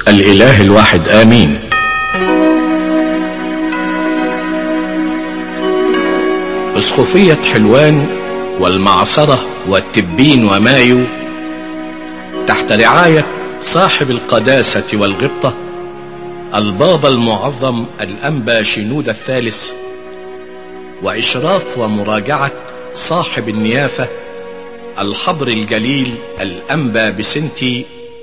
الإله الواحد آمين اسقفية حلوان والمعصرة والتبين ومايو تحت رعاية صاحب القداسة والغبطة البابا المعظم الأنبا شنود الثالث وإشراف ومراجعة صاحب النيافة الحبر الجليل الأنبا بسنتي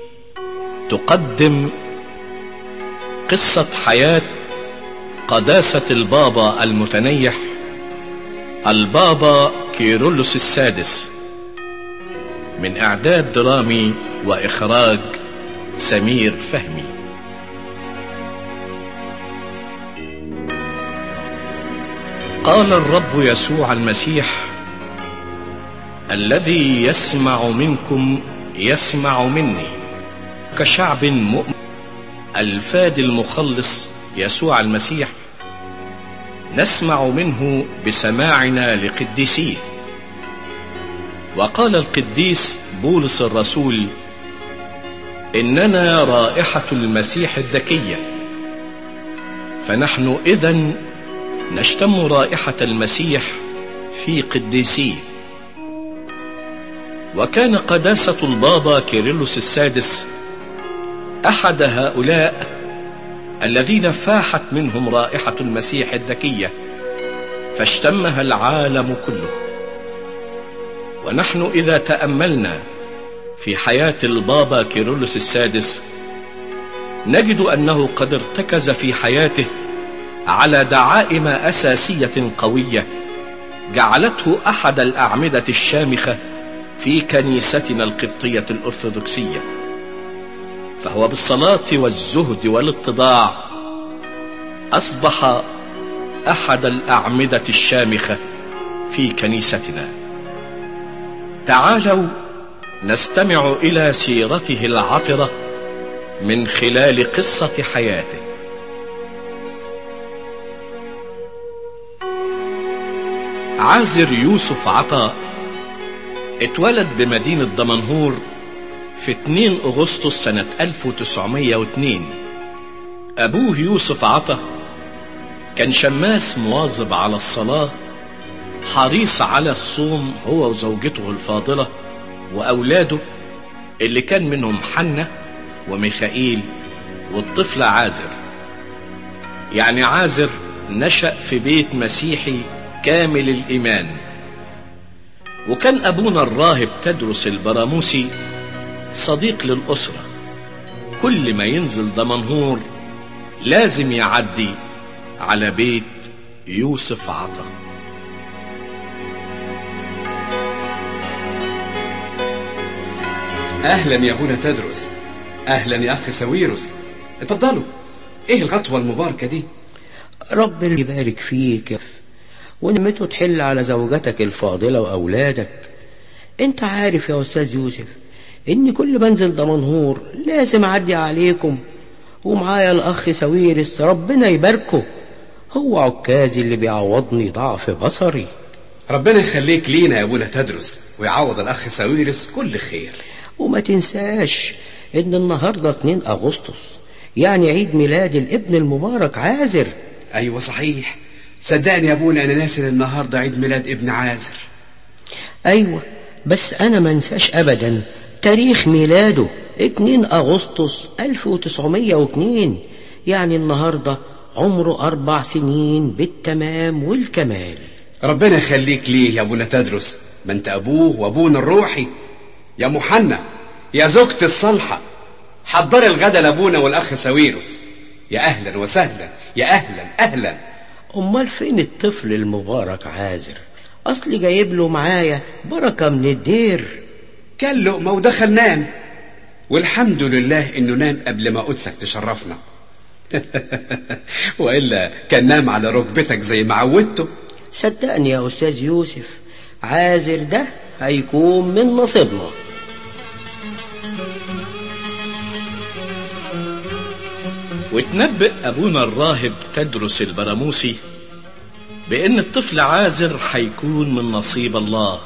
تقدم قصة حياة قداسة البابا المتنيح البابا كيرلس السادس من إعداد درامي وإخراج سمير فهمي قال الرب يسوع المسيح الذي يسمع منكم يسمع مني كشعب مؤمن الفاد المخلص يسوع المسيح نسمع منه بسماعنا لقديسيه وقال القديس بولس الرسول إننا رائحة المسيح الذكية فنحن إذن نشتم رائحة المسيح في قديسيه وكان قداسة البابا كيرلس السادس أحد هؤلاء الذين فاحت منهم رائحة المسيح الذكية فاشتمها العالم كله ونحن إذا تأملنا في حياة البابا كيرلس السادس نجد أنه قد ارتكز في حياته على دعائم أساسية قوية جعلته أحد الأعمدة الشامخة في كنيستنا القبطية الأرثوذكسية فهو بالصلاة والزهد والاتضاع أصبح أحد الأعمدة الشامخة في كنيستنا تعالوا نستمع إلى سيرته العطرة من خلال قصة حياته عازر يوسف عطا اتولد بمدينة دمنهور في 2 أغسطس سنة 1902 أبوه يوسف عطا كان شماس مواظب على الصلاة حريص على الصوم هو وزوجته الفاضلة وأولاده اللي كان منهم حنة وميخائيل والطفل عازر يعني عازر نشأ في بيت مسيحي كامل الإيمان وكان أبونا الراهب تدرس البراموسي صديق للأسرة كل ما ينزل دمنهور لازم يعدي على بيت يوسف عطا اهلا يا ابونا تدرس اهلا يا اخ ساويروس اتفضلوا ايه الخطوه المباركه دي ربنا يبارك فيك ونعمته تحل على زوجتك الفاضلة وأولادك انت عارف يا أستاذ يوسف إني كل ما انزل دمنهور لازم أعدي عليكم ومعايا الأخ سويرس ربنا يباركه هو عكازي اللي بيعوضني ضعف بصري ربنا يخليك لينا يا ابونا تدرس ويعوض الاخ ساويرس كل خير وما تنساش إن النهاردة 2 أغسطس يعني عيد ميلاد الابن المبارك عازر ايوه صحيح صدقني يا ابونا انا ناسي إن النهارده عيد ميلاد ابن عازر أيوة بس أنا ما انساش أبدا تاريخ ميلاده 2 أغسطس 1902 يعني النهاردة عمره أربع سنين بالتمام والكمال ربنا يخليك ليه يا ابونا تدرس ما انت ابوه وابونا الروحي يا محنة يا زوجتي الصالحة حضري الغدا لابونا والاخ ساويروس يا اهلا وسهلا يا اهلا اهلا أمال فين الطفل المبارك عازر أصلي جايب له معايا بركة من الدير كان لقمة ودخل نام والحمد لله انه نام قبل ما قدسك تشرفنا والا كان نام على ركبتك زي ما عودته صدقني يا أستاذ يوسف عازر ده هيكون من نصيبنا وتنبئ أبونا الراهب تدرس البراموسي بأن الطفل عازر حيكون من نصيب الله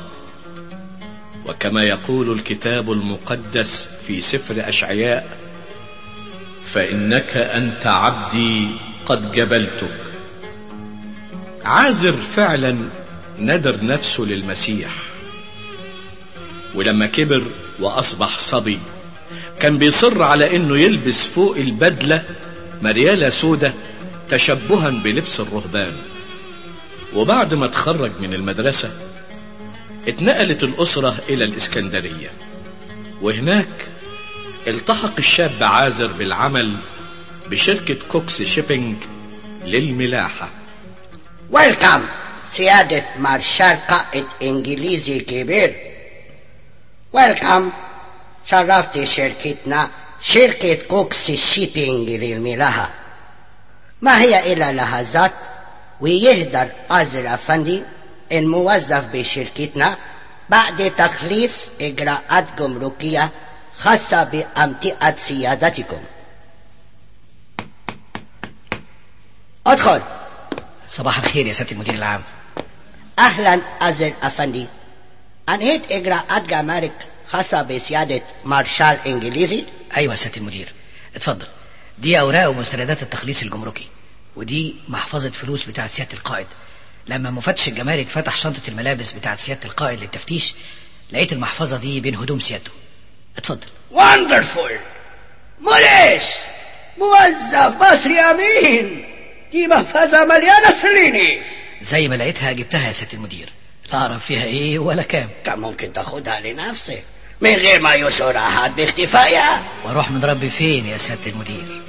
وكما يقول الكتاب المقدس في سفر أشعياء فإنك أنت عبدي قد جبلتك عازر فعلا ندر نفسه للمسيح ولما كبر وأصبح صبي كان بيصر على انه يلبس فوق البدلة مريالة سودة تشبها بلبس الرهبان وبعد ما تخرج من المدرسة اتنقلت الأسرة إلى الإسكندرية وهناك التحق الشاب عازر بالعمل بشركة كوكس شيبينج للملاحة ويلكم سيادة مارشال قائد إنجليزي كبير ويلكم شرفت شركتنا شركة كوكس شيبينج للملاحة ما هي إلا لحظات ويهدر أزر أفندي الموظف بشركتنا بعد تخليص إجراءات جمركية خاصة بأمتعة سيادتكم ادخل صباح الخير يا سيادة المدير العام أهلا أزر أفندي أنهيت إجراءات جمارك خاصة بسيادة مارشال إنجليزي أيوة يا سيادة المدير اتفضل دي أوراق ومستندات التخليص الجمركي ودي محفظة فلوس بتاعة سيادة القائد لما مفتش الجمارك فتح شنطة الملابس بتاعة سيادة القائد للتفتيش لقيت المحفظة دي بين هدوم سيادته اتفضل وندرفول موليش موظف مصري أمين دي محفظة مليانة سليني زي ما لقيتها جبتها يا سيادة المدير لا أعرف فيها إيه ولا كام كان ممكن تاخدها لنفسك من غير ما يشعر أحد باختفائها واروح من ربي فين يا سيادة المدير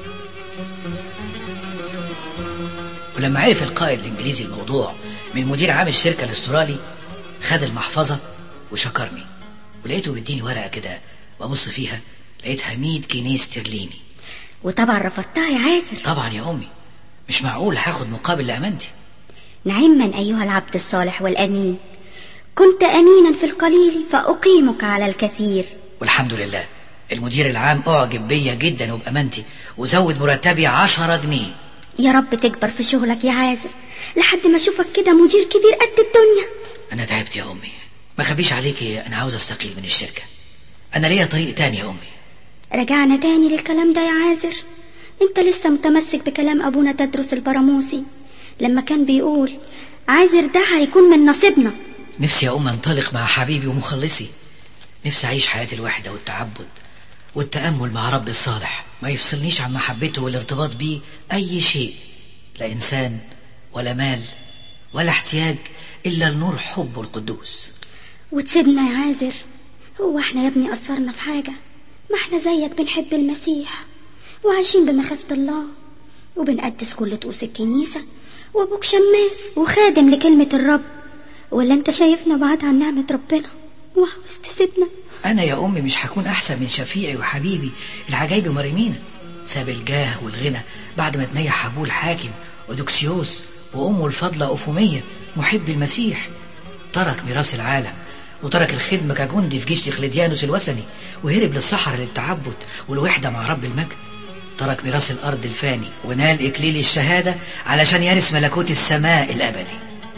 ولما عرف القائد الانجليزي الموضوع من مدير عام الشركة الاسترالي خد المحفظة وشكرني ولقيته بيديني ورقة كده ببص فيها لقيتها 100 جنيه استرليني وطبعا رفضتها يا عازر طبعا يا أمي مش معقول هاخد مقابل لأمانتي نعما أيها العبد الصالح والأمين كنت أمينا في القليل فأقيمك على الكثير والحمد لله المدير العام أعجب بيا جدا وبأمانتي وزود مرتبي عشرة جنيه يا رب تكبر في شغلك يا عازر لحد ما أشوفك كده مدير كبير قد الدنيا أنا تعبت يا أمي ما خبيش عليكي أنا عاوز أستقيل من الشركة أنا ليا طريق تاني يا أمي رجعنا تاني للكلام ده يا عازر انت لسه متمسك بكلام أبونا تدرس البراموسي لما كان بيقول عازر ده هيكون من نصيبنا نفسي يا أم أنطلق مع حبيبي ومخلصي نفسي أعيش حياة الوحدة والتعبد والتأمل مع رب الصالح ما يفصلنيش عن محبته والارتباط بيه أي شيء لا إنسان ولا مال ولا احتياج إلا النور حبه القدوس وتسيبنا يا عازر هو احنا يا ابني قصرنا في حاجة ما احنا زيك بنحب المسيح وعايشين بمخافة الله وبنقدس كل طقوس الكنيسة وابوك شماس وخادم لكلمة الرب ولا انت شايفنا بعاد عن نعمة ربنا وعاوز تسيبنا أنا يا أمي مش هكون أحسن من شفيعي وحبيبي العجايب مريمينا ساب الجاه والغنى بعد ما تنيح أبوه الحاكم ودوكسيوس وأمه الفضلة أوفومية محب المسيح ترك ميراث العالم وترك الخدمة كجندي في جيش ديقلديانوس الوثني وهرب للصحراء للتعبد والوحدة مع رب المجد ترك ميراث الأرض الفاني ونال إكليل الشهادة علشان يرث ملكوت السماء الأبدي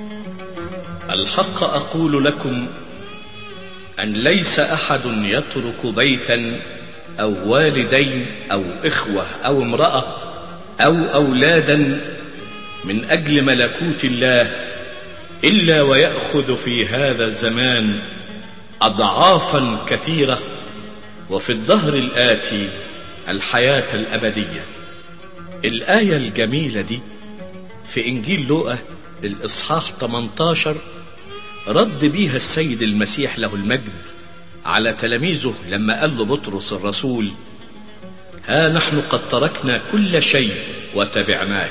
الحق أقول لكم أن ليس أحد يترك بيتا أو والدين أو إخوة أو امرأة أو أولادا من أجل ملكوت الله إلا ويأخذ في هذا الزمان أضعافا كثيرة وفي الظهر الآتي الحياة الأبدية الآية الجميلة دي في إنجيل لوقا الإصحاح 18 رد بيها السيد المسيح له المجد على تلاميذه لما قال له بطرس الرسول ها نحن قد تركنا كل شيء وتبعناك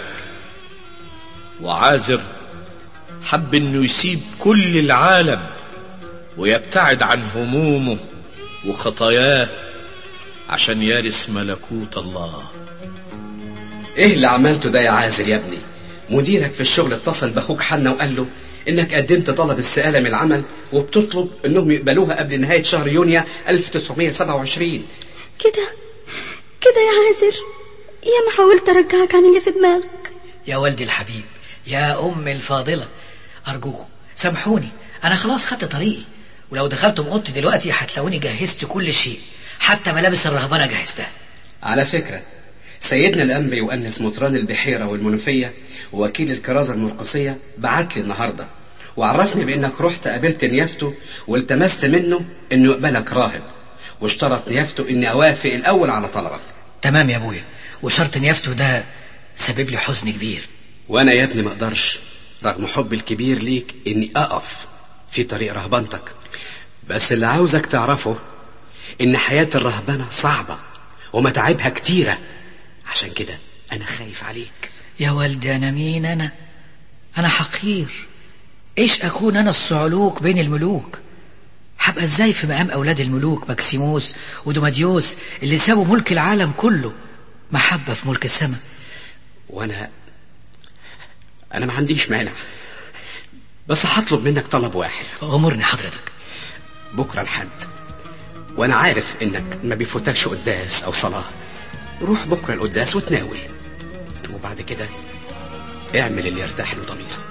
وعازر حب انه يسيب كل العالم ويبتعد عن همومه وخطاياه عشان يرث ملكوت الله ايه اللي عملته ده يا عازر يا ابني مديرك في الشغل اتصل باخوك حنا وقال له انك قدمت طلب استقالة من العمل وبتطلب انهم يقبلوها قبل نهاية شهر يونيو 1927 كده كده يا عازر يا ما حاولت ارجعك عن اللي في دماغك يا والدي الحبيب يا أم الفاضلة أرجوكم سامحوني أنا خلاص خدت طريقي ولو دخلتم أوضتي دلوقتي هتلاقوني جهزت كل شيء حتى ملابس الرهبنة جهزتها على فكرة سيدنا الأنبي يؤنس مطران البحيرة والمنوفية ووكيل الكرازة المرقصية بعت لي النهاردة وعرفني بأنك رحت قابلت نيافته والتمست منه أنه يقبلك راهب واشترط نيافته أني أوافق الأول على طلبك تمام يا ابويا وشرط نيافته ده سبب لي حزن كبير وأنا يا ابني ما أقدرش رغم حبي الكبير ليك إني أقف في طريق رهبنتك بس اللي عاوزك تعرفه إن حياة الرهبنة صعبة ومتاعبها كتيرة عشان كده أنا خايف عليك يا والدي أنا مين أنا أنا حقير إيش أكون أنا الصعلوك بين الملوك هبقى إزاي في مقام أولاد الملوك ماكسيموس ودوماديوس اللي سابوا ملك العالم كله محبة في ملك السماء وأنا أنا ما عنديش مانع بس هطلب منك طلب واحد أمرني حضرتك بكرة الحد وأنا عارف إنك ما بيفوتكش قداس أو صلاة روح بكرة القداس وتناول وبعد كده اعمل اللي يرتاح له ضميرك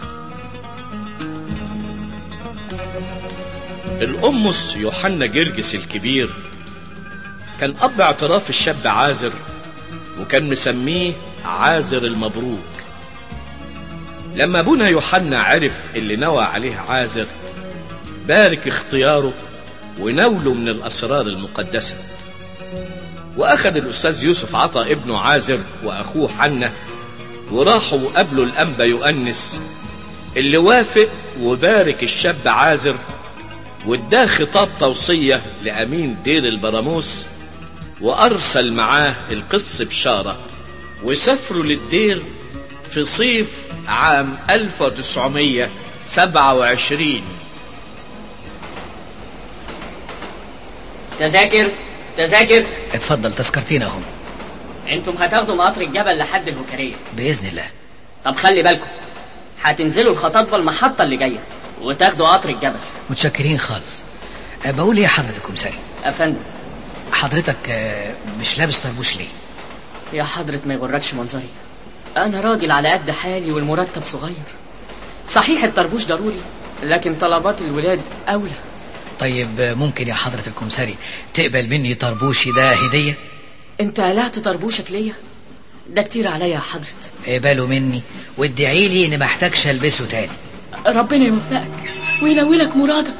الأمس يوحنا جرجس الكبير كان أب اعتراف الشاب عازر وكان مسميه عازر المبروك لما ابونا يوحنا عرف اللي نوى عليه عازر بارك اختياره ونوله من الأسرار المقدسة وأخذ الأستاذ يوسف عطا ابنه عازر وأخوه حنة وراحوا قابلوا الأنبا يؤنس اللي وافق وبارك الشاب عازر واداه خطاب توصية لأمين دير البراموس وأرسل معاه القس بشارة وسافروا للدير في صيف عام 1927 تذاكر تذاكر اتفضل تذكرتين اهم انتم هتاخدوا قطر الجبل لحد البكرية بإذن الله طب خلي بالكم هتنزلوا الخطاطبة المحطة اللي جاية وتاخدوا قطر الجبل متشكرين خالص أه، بقول ايه حضرتكم ساري افندم حضرتك أه، مش لابس طربوش ليه يا حضرة ما يغركش منظري انا راجل على قد حالي والمرتب صغير صحيح الطربوش ضروري لكن طلبات الولاد اولى طيب أه، ممكن يا حضرة الكمساري تقبل مني طربوشي ده هدية انت قلعت طربوشك ليا ده كتير عليا يا حضرة اقبله مني وادعي لي اني ما احتاجش البسه تاني ربنا يوفقك وينولك مرادك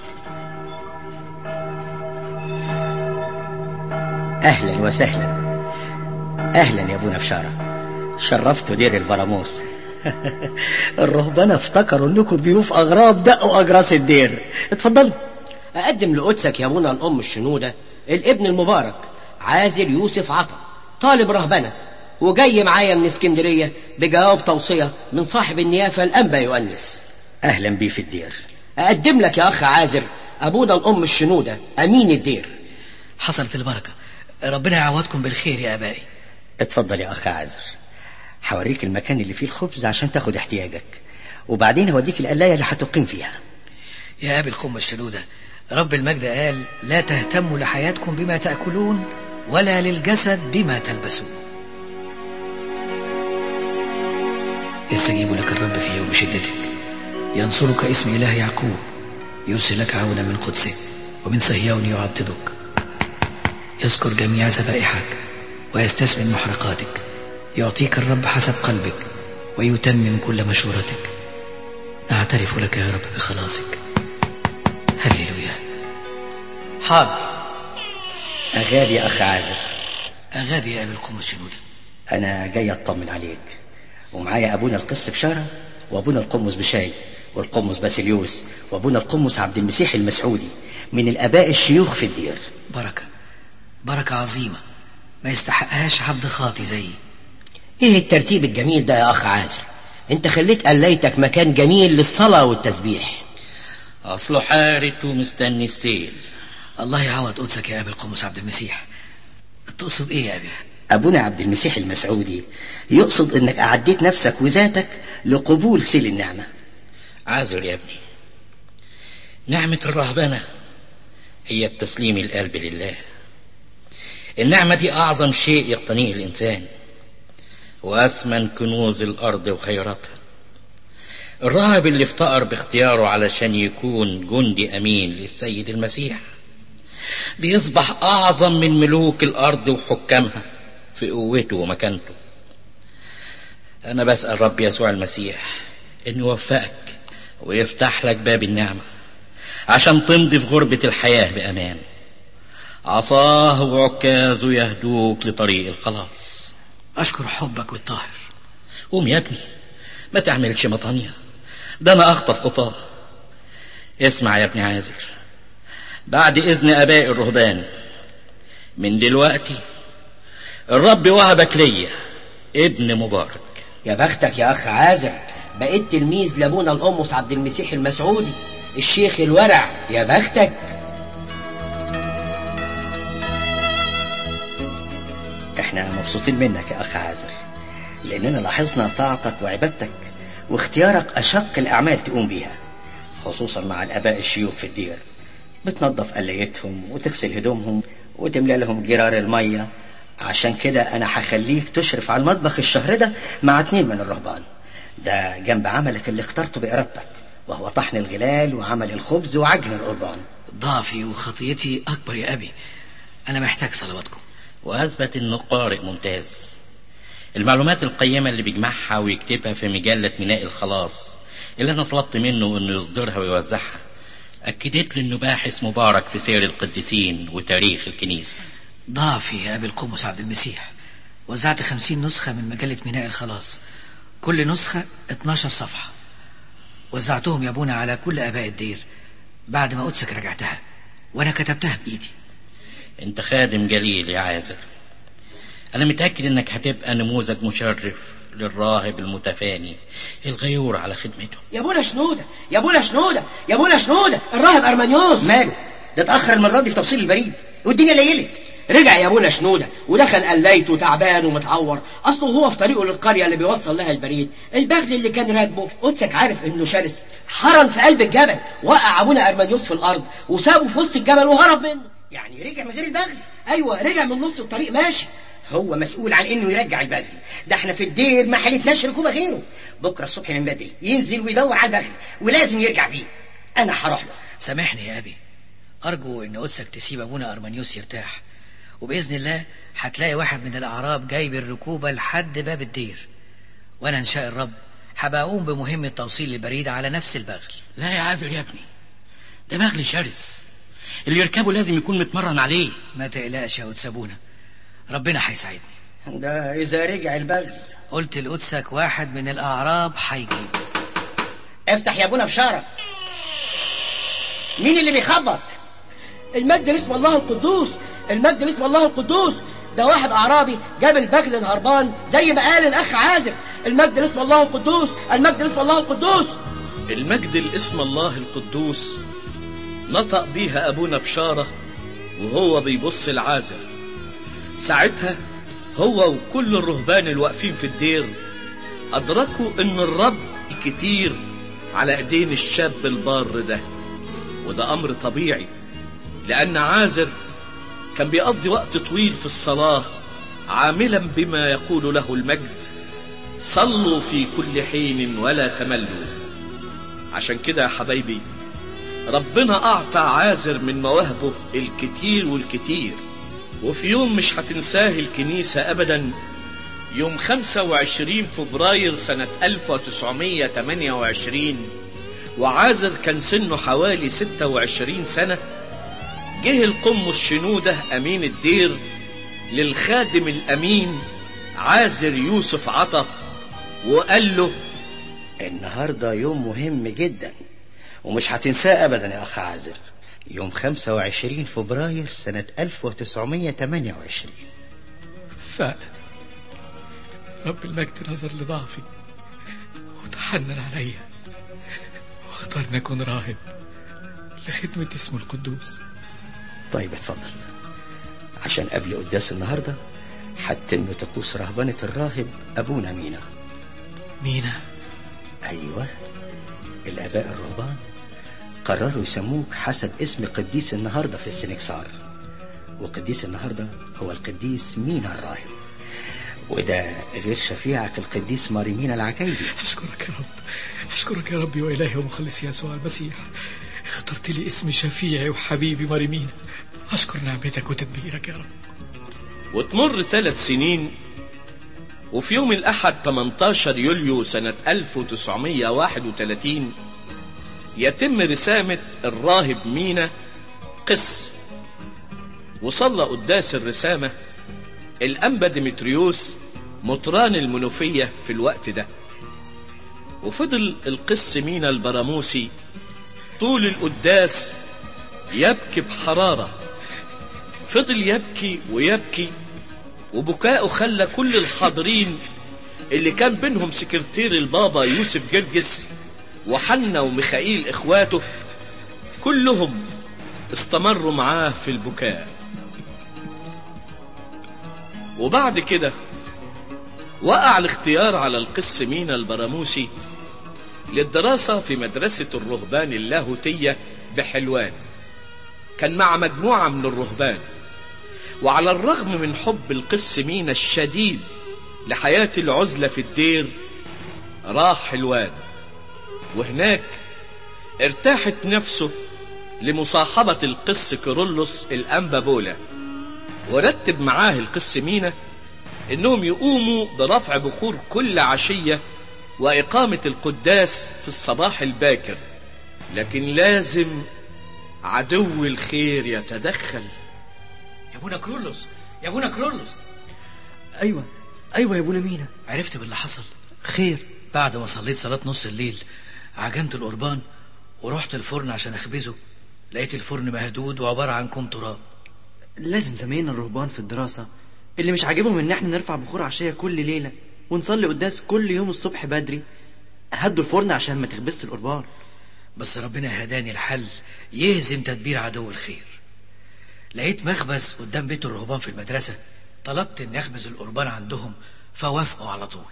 أهلا وسهلا أهلا يا أبونا بشارة شرفتوا دير البراموس الرهبان افتكروا انكم ضيوف اغراب دقوا اجراس الدير اتفضلوا اقدم لقدسك يا ابونا الام الشنوده الابن المبارك عازل يوسف عطا طالب رهبنه وجاي معايا من اسكندريه بجواب توصيه من صاحب النيافه الانبا يؤنس اهلا بيه في الدير اقدم لك يا اخ عازر ابونا الام الشنوده امين الدير حصلت البركة ربنا يعوضكم بالخير يا ابائي اتفضل يا اخ عازر هوريك المكان اللي فيه الخبز عشان تاخد احتياجك وبعدين هوديك القلايه اللي هتقيم فيها يا ابي القمة الشنودة رب المجد قال لا تهتموا لحياتكم بما تأكلون ولا للجسد بما تلبسون يستجيب لك الرب في يوم شدتك ينصرك اسم إله يعقوب يرسل لك عونا من قدسه ومن صهيون يعضدك يذكر جميع ذبائحك ويستثمن محرقاتك يعطيك الرب حسب قلبك ويتمم كل مشورتك نعترف لك يا رب بخلاصك هللويا حاضر اغاب يا اخ عازر أغابي يا أبي القمة الشنودة انا جاي اطمن عليك ومعايا ابونا القس بشاره وابونا القمص بشاي والقمص باسيليوس وابونا القمص عبد المسيح المسعودي من الاباء الشيوخ في الدير بركة بركة عظيمة ما يستحقهاش عبد خاطي زيي ايه الترتيب الجميل ده يا اخ عازر انت خليت قليتك مكان جميل للصلاه والتسبيح أصله حارت ومستني السيل الله يعوض قدسك يا أبي القمص عبد المسيح تقصد إيه يا أبي ابونا عبد المسيح المسعودي يقصد انك اعديت نفسك وذاتك لقبول سيل النعمه عازر يا ابني نعمة الرهبنة هي التسليم القلب لله النعمة دي أعظم شيء يقتنيه الإنسان وأثمن كنوز الأرض وخيراتها الراهب اللي افتقر باختياره علشان يكون جندي أمين للسيد المسيح بيصبح أعظم من ملوك الأرض وحكامها في قوته ومكانته أنا بسأل رب يسوع المسيح إنه يوفقك ويفتح لك باب النعمة عشان تمضي في غربة الحياة بأمان عصاه وعكازه يهدوك لطريق الخلاص أشكر حبك والطاهر قوم يا ابني ما تعملش مطانية ده أنا أخطر خطاه اسمع يا ابني عازر بعد إذن آباء الرهبان من دلوقتي الرب وهبك ليا ابن مبارك يا بختك يا أخ عازر بقيت تلميذ لابونا الأمس عبد المسيح المسعودي الشيخ الورع يا بختك احنا مبسوطين منك يا اخ عازر لاننا لاحظنا طاعتك وعبادتك واختيارك اشق الاعمال تقوم بيها خصوصا مع الاباء الشيوخ في الدير بتنظف قليتهم وتغسل هدومهم وتملى لهم جرار الميه عشان كده انا هخليك تشرف على المطبخ الشهر ده مع اتنين من الرهبان ده جنب عملك اللي اخترته بارادتك وهو طحن الغلال وعمل الخبز وعجن القربان ضعفي وخطيتي أكبر يا أبي أنا محتاج صلواتكم وأثبت إنه قارئ ممتاز المعلومات القيمة اللي بيجمعها ويكتبها في مجلة ميناء الخلاص اللي أنا طلبت منه إنه يصدرها ويوزعها أكدت لي إنه باحث مبارك في سير القديسين وتاريخ الكنيسة ضعفي يا أبي القمص عبد المسيح وزعت خمسين نسخة من مجلة ميناء الخلاص كل نسخة 12 صفحة وزعتهم يا ابونا على كل آباء الدير بعد ما قدسك رجعتها وأنا كتبتها بإيدي أنت خادم جليل يا عازر أنا متأكد إنك هتبقى نموذج مشرف للراهب المتفاني الغيور على خدمته يا ابونا شنودة يا ابونا شنودة يا ابونا شنودة الراهب أرمانيوس ماله ده اتاخر المره دي في تفصيل البريد والدنيا ليلت رجع يا ابونا شنودة ودخل قليته تعبان ومتعور اصله هو في طريقه للقرية اللي بيوصل لها البريد البغل اللي كان راكبه قدسك عارف انه شرس حرن في قلب الجبل وقع ابونا ارمانيوس في الارض وسابه في وسط الجبل وهرب منه يعني رجع من غير البغل ايوه رجع من نص الطريق ماشي هو مسؤول عن انه يرجع البغل ده احنا في الدير ما حالتناش ركوبه غيره بكره الصبح من بدري ينزل ويدور على البغل ولازم يرجع بيه انا هروح له سامحني يا أبي أرجو إن قدسك تسيب أبونا أرمانيوس يرتاح وبإذن الله هتلاقي واحد من الأعراب جايب الركوبة لحد باب الدير وأنا إن شاء الرب هبقى أقوم بمهمة توصيل البريد على نفس البغل لا يا عازر يا ابني ده بغل شرس اللي يركبه لازم يكون متمرن عليه ما تقلقش يا قدس أبونا ربنا هيساعدني ده اذا رجع البغل قلت لقدسك واحد من الأعراب هيجي افتح يا ابونا بشاره مين اللي بيخبط المجد لاسم الله القدوس المجد لاسم الله القدوس ده واحد اعرابي جاب البغل الهربان زي ما قال الاخ عازر المجد لاسم الله القدوس المجد لاسم الله القدوس المجد لاسم الله القدوس نطق بيها أبونا بشارة وهو بيبص العازر ساعتها هو وكل الرهبان الواقفين في الدير أدركوا إن الرب كتير على إيدين الشاب البار ده وده أمر طبيعي لأن عازر كان بيقضي وقت طويل في الصلاة عاملا بما يقول له المجد صلوا في كل حين ولا تملوا عشان كده يا حبايبي ربنا أعطى عازر من مواهبه الكتير والكتير وفي يوم مش هتنساه الكنيسة أبدا يوم 25 فبراير سنة 1928 وعازر كان سنه حوالي 26 سنة جه القم الشنودة أمين الدير للخادم الأمين عازر يوسف عطا وقال له النهارده يوم مهم جدا ومش هتنساه ابدا يا اخ عازر يوم 25 فبراير سنة 1928 فعلا رب المجد نظر لضعفي وتحنن عليا واختارني اكون راهب لخدمة اسمه القدوس طيب اتفضل عشان قبل قداس النهارده هتتم طقوس رهبنة الراهب أبونا مينا مينا أيوة الآباء الرهبان قرروا يسموك حسب اسم قديس النهاردة في السنكسار وقديس النهاردة هو القديس مينا الراهب وده غير شفيعك القديس ماري مينا العكايدي أشكرك يا رب أشكرك يا ربي وإلهي ومخلصي يسوع المسيح اخترت لي اسم شفيعي وحبيبي مريمين أشكر نعمتك وتدبيرك يا رب وتمر ثلاث سنين وفي يوم الأحد 18 يوليو سنة 1931 يتم رسامة الراهب مينا قس وصلى قداس الرسامة الأنبا ديمتريوس مطران المنوفية في الوقت ده وفضل القس مينا البراموسي طول القداس يبكي بحرارة فضل يبكي ويبكي وبكاءه خلى كل الحاضرين اللي كان بينهم سكرتير البابا يوسف جرجس وحنا وميخائيل اخواته كلهم استمروا معاه في البكاء وبعد كده وقع الاختيار على القس مينا البراموسي للدراسة في مدرسة الرهبان اللاهوتية بحلوان كان مع مجموعة من الرهبان وعلى الرغم من حب القس مينا الشديد لحياة العزلة في الدير راح حلوان وهناك ارتاحت نفسه لمصاحبة القس كيرلس الأنبا بولا ورتب معاه القس مينا انهم يقوموا برفع بخور كل عشية وإقامة القداس في الصباح الباكر لكن لازم عدو الخير يتدخل يا ابونا كرولوس يا ابونا كرولوس ايوه ايوه يا ابونا مينا عرفت باللي حصل خير بعد ما صليت صلاة نص الليل عجنت القربان ورحت الفرن عشان اخبزه لقيت الفرن مهدود وعبارة عن كوم تراب لازم زمايلنا الرهبان في الدراسة اللي مش عاجبهم ان احنا نرفع بخور عشية كل ليلة ونصلي قداس كل يوم الصبح بدري هدوا الفرن عشان ما تخبزش القربان بس ربنا هداني الحل يهزم تدبير عدو الخير لقيت مخبز قدام بيت الرهبان في المدرسة طلبت اني اخبز القربان عندهم فوافقوا على طول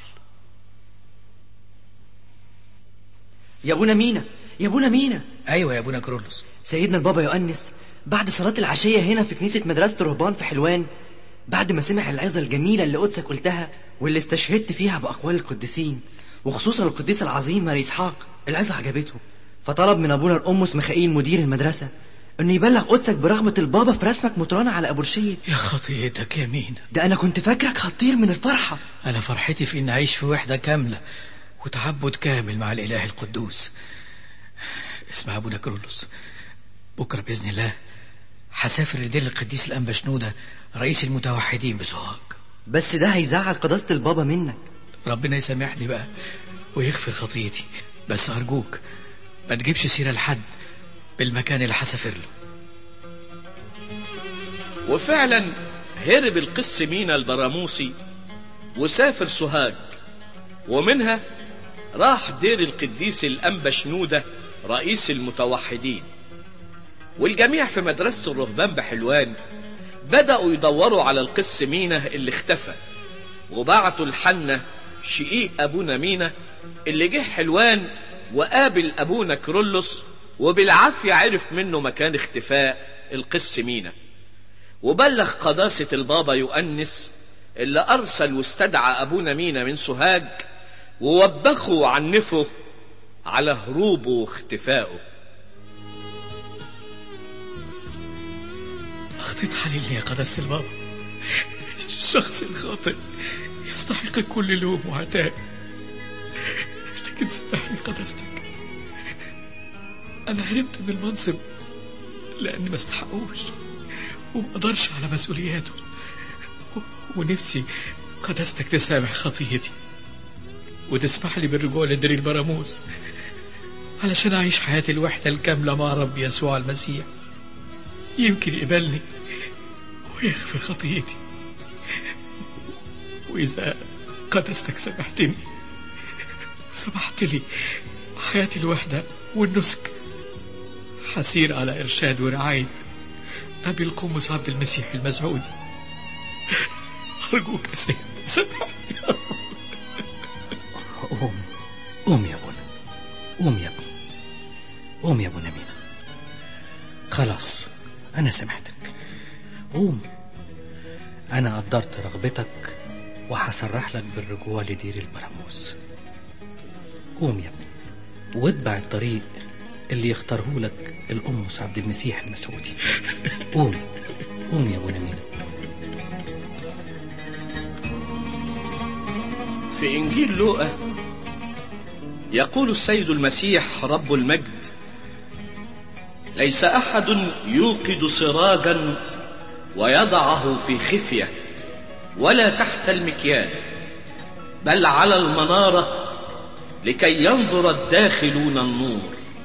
يا ابونا مينا يا ابونا مينا ايوه يا ابونا كرولوس سيدنا البابا يؤنس بعد صلاة العشية هنا في كنيسة مدرسة الرهبان في حلوان بعد ما سمع العظة الجميلة اللي قدسك قلتها واللي استشهدت فيها بأقوال القديسين وخصوصا القديس العظيم ماري إسحاق العظة عجبته فطلب من أبونا الأمس ميخائيل مدير المدرسة إنه يبلغ قدسك برغبة البابا في رسمك مطرانة على أبو رشيد يا خطيتك يا مين ده أنا كنت فاكرك هتطير من الفرحة انا فرحتي في اني اعيش في وحدة كاملة وتعبد كامل مع الاله القدوس اسمع يا ابونا كرولوس بكرة بإذن الله هسافر لدير القديس الأنبا شنودة رئيس المتوحدين بسوهاج بس ده هيزعل قداسة البابا منك ربنا يسامحني بقى ويغفر خطيتي بس أرجوك ما تجيبش سيرة لحد بالمكان اللي هسافر له وفعلا هرب القس مينا البراموسي وسافر سوهاج ومنها راح دير القديس الأنبا شنودة رئيس المتوحدين والجميع في مدرسة الرهبان بحلوان بدأوا يدوروا على القس مينا اللي اختفى وبعتوا الحنة شقيق أبونا مينا اللي جه حلوان وقابل أبونا كرولوس وبالعافية عرف منه مكان اختفاء القس مينا وبلغ قداسة البابا يؤنس اللي أرسل واستدعى أبونا مينا من سوهاج ووبخه وعنفه على هروبه واختفائه أخطيت حليلني يا قداسة البابا الشخص الخاطئ يستحق كل لوم وعتاب لكن سامحني قداستك أنا هربت من المنصب لأني ما استحقوش وما أقدرش على مسؤولياته و- ونفسي قداستك تسامح خطيتي وتسمح لي بالرجوع لدير البراموس علشان أعيش حياة الوحدة الكاملة مع رب يسوع المسيح يمكن يقبلني ويغفر خطيتي وإذا قدستك سامحتني وسمحت لي حياة الوحدة والنسك حسير على إرشاد ورعاية أبي القمص عبد المسيح المسعودي أرجوك يا سيد سامحني يا رب. قوم قوم يا ابونا قوم يا ابني قوم يا ابونا مينا خلاص انا سامحتك قوم انا قدرت رغبتك وهسرح لك بالرجوع لدير البراموس قوم يا ابني واتبع الطريق اللي يختاره لك الأمس عبد المسيح المسعودي قوم قوم يا ابونا مينا في إنجيل لوقا يقول السيد المسيح رب المجد ليس أحد يوقد سراجا ويضعه في خفية ولا تحت المكيال بل على المنارة لكي ينظر الداخلون النور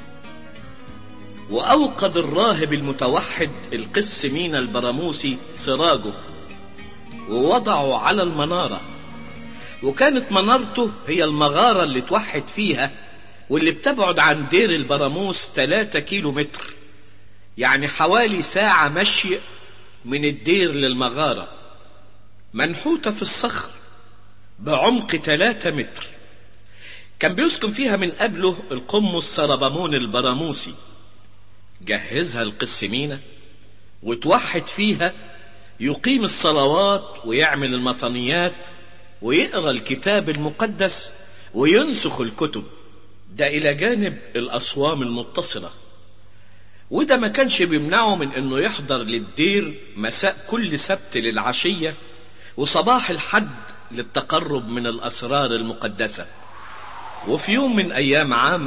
وأوقد الراهب المتوحد القس مينا البراموسي سراجه ووضعه على المنارة وكانت منارته هي المغارة اللي توحد فيها واللي بتبعد عن دير البراموس 3 كيلو متر يعني حوالي ساعة مشي من الدير للمغارة منحوتة في الصخر بعمق 3 متر كان بيسكن فيها من قبله القمص سربمون البراموسي جهزها القس مينا وتوحد فيها يقيم الصلوات ويعمل المطنيات ويقرا الكتاب المقدس وينسخ الكتب ده الى جانب الاصوام المتصله وده ما كانش بيمنعه من انه يحضر للدير مساء كل سبت للعشيه وصباح الحد للتقرب من الاسرار المقدسه وفي يوم من ايام عام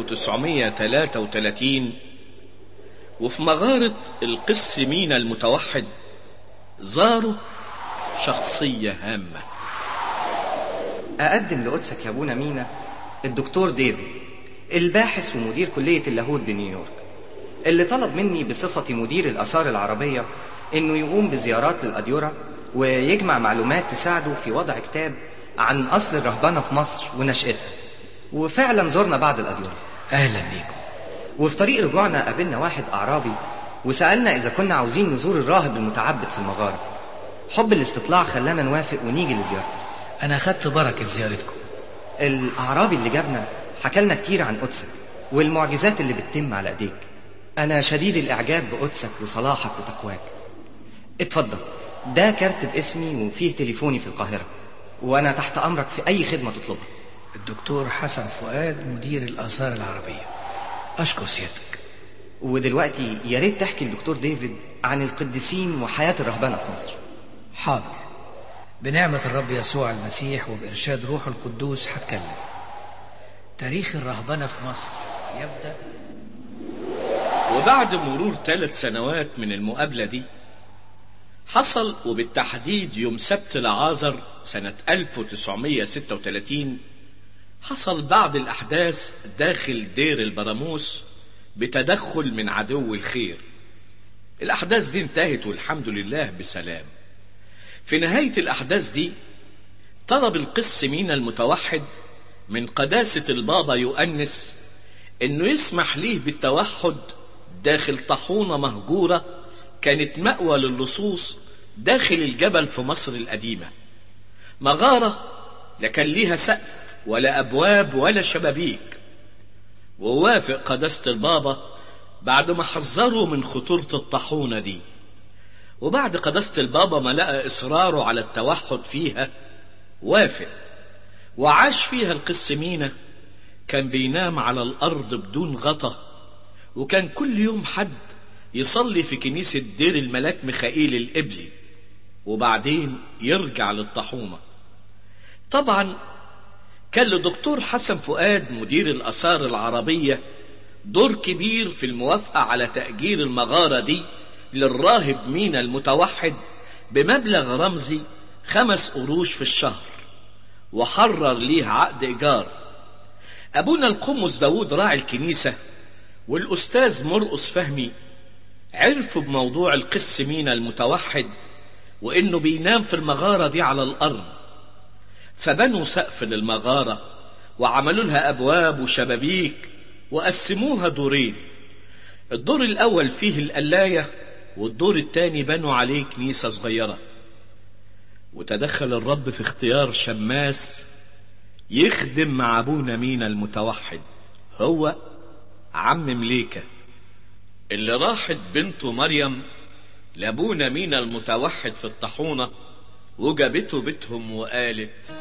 1933 وفي مغاره القس مينا المتوحد زاره شخصيه هامه أقدم لقدسك يا أبونا مينا الدكتور ديفيد الباحث ومدير كلية اللاهوت بنيويورك اللي طلب مني بصفتي مدير الآثار العربية إنه يقوم بزيارات للأديرة ويجمع معلومات تساعده في وضع كتاب عن أصل الرهبنة في مصر ونشأتها وفعلا زرنا بعض الأديرة أهلا بيكم وفي طريق رجوعنا قابلنا واحد أعرابي وسألنا إذا كنا عاوزين نزور الراهب المتعبد في المغارة حب الاستطلاع خلانا نوافق ونيجي لزيارته أنا أخدت بركة زيارتكم الأعرابي اللي جابنا حكى لنا كتير عن قدسك والمعجزات اللي بتتم على ايديك أنا شديد الإعجاب بقدسك وصلاحك وتقواك اتفضل ده كارت باسمي وفيه تليفوني في القاهرة وأنا تحت أمرك في أي خدمة تطلبها الدكتور حسن فؤاد مدير الآثار العربية أشكر سيادتك ودلوقتي يا ريت تحكي الدكتور ديفيد عن القديسين وحياة الرهبنة في مصر حاضر بنعمة الرب يسوع المسيح وبإرشاد روح القدوس هتكلم تاريخ الرهبنة في مصر يبدأ وبعد مرور ثلاث سنوات من المقابلة دي حصل وبالتحديد يوم سبت العازر سنة 1936 حصل بعض الأحداث داخل دير البراموس بتدخل من عدو الخير الأحداث دي انتهت والحمد لله بسلام في نهاية الأحداث دي طلب القس مينا المتوحد من قداسة البابا يؤنس انه يسمح ليه بالتوحد داخل طاحونة مهجورة كانت مأوى للصوص داخل الجبل في مصر القديمة مغارة لا كان ليها سقف ولا أبواب ولا شبابيك ووافق قداسة البابا بعد ما حذروا من خطورة الطاحونة دي وبعد قداسة البابا ما لقى إصراره على التوحد فيها وافق وعاش فيها القس مينا كان بينام على الأرض بدون غطا وكان كل يوم حد يصلي في كنيسة دير الملاك ميخائيل الإبلي وبعدين يرجع للطاحونة طبعا كان لدكتور حسن فؤاد مدير الآثار العربية دور كبير في الموافقة على تأجير المغارة دي للراهب مينا المتوحد بمبلغ رمزي خمس قروش في الشهر وحرر ليه عقد إيجار أبونا القمص داود راعي الكنيسة والأستاذ مرقص فهمي عرفوا بموضوع القس مينا المتوحد وإنه بينام في المغارة دي على الأرض فبنوا سقف للمغارة وعملوا لها أبواب وشبابيك وقسموها دورين الدور الأول فيه القلاية والدور الثاني بنوا عليه كنيسة صغيرة وتدخل الرب في اختيار شماس يخدم مع أبونا مينا المتوحد هو عم مليكة اللي راحت بنته مريم لأبونا مينا المتوحد في الطاحونة وجابته بيتهم وقالت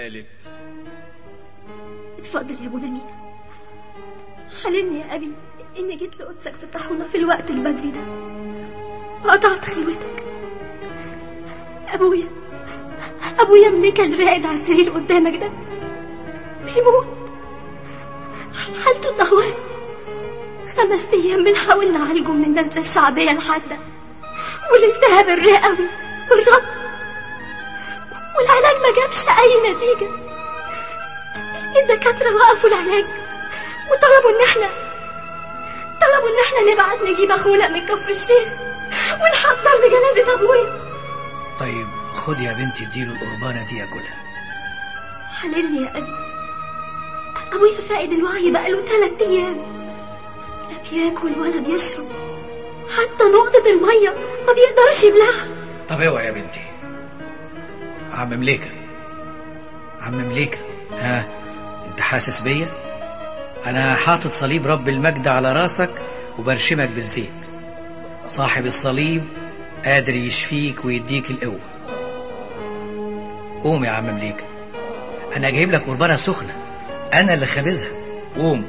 قالت اتفضل يا ابو نمينة حلمني يا ابي اني جيت لقدسك في الطاحونة في الوقت البدري ده وقطعت خلوتك ابويا ابويا مليكة اللي راقد على السرير قدامك ده بيموت حالته اتدهورت خمس ايام بنحاول نعالجه من النزلة الشعبية الحادة والالتهاب الرئوي والرب والعلاج ما جابش اي نتيجة الدكاترة وقفوا العلاج وطلبوا ان احنا طلبوا ان احنا نبعت نجيب اخونا من كفر الشيخ ونحضر لجنازة ابويا طيب خد يا بنتي اديله القربانة دي ياكلها حللني يا ابي ابويا فاقد الوعي بقاله ثلاث ايام لا بياكل ولا بيشرب حتى نقطة المية ما بيقدرش يبلعها طب اوعى يا بنتي عم مليكة عم مليكة ها انت حاسس بيا انا حاطط صليب رب المجد على راسك وبرشمك بالزيت صاحب الصليب قادر يشفيك ويديك القوة قوم يا عم مليكة انا جايب لك قربانة سخنة انا اللي خابزها قوم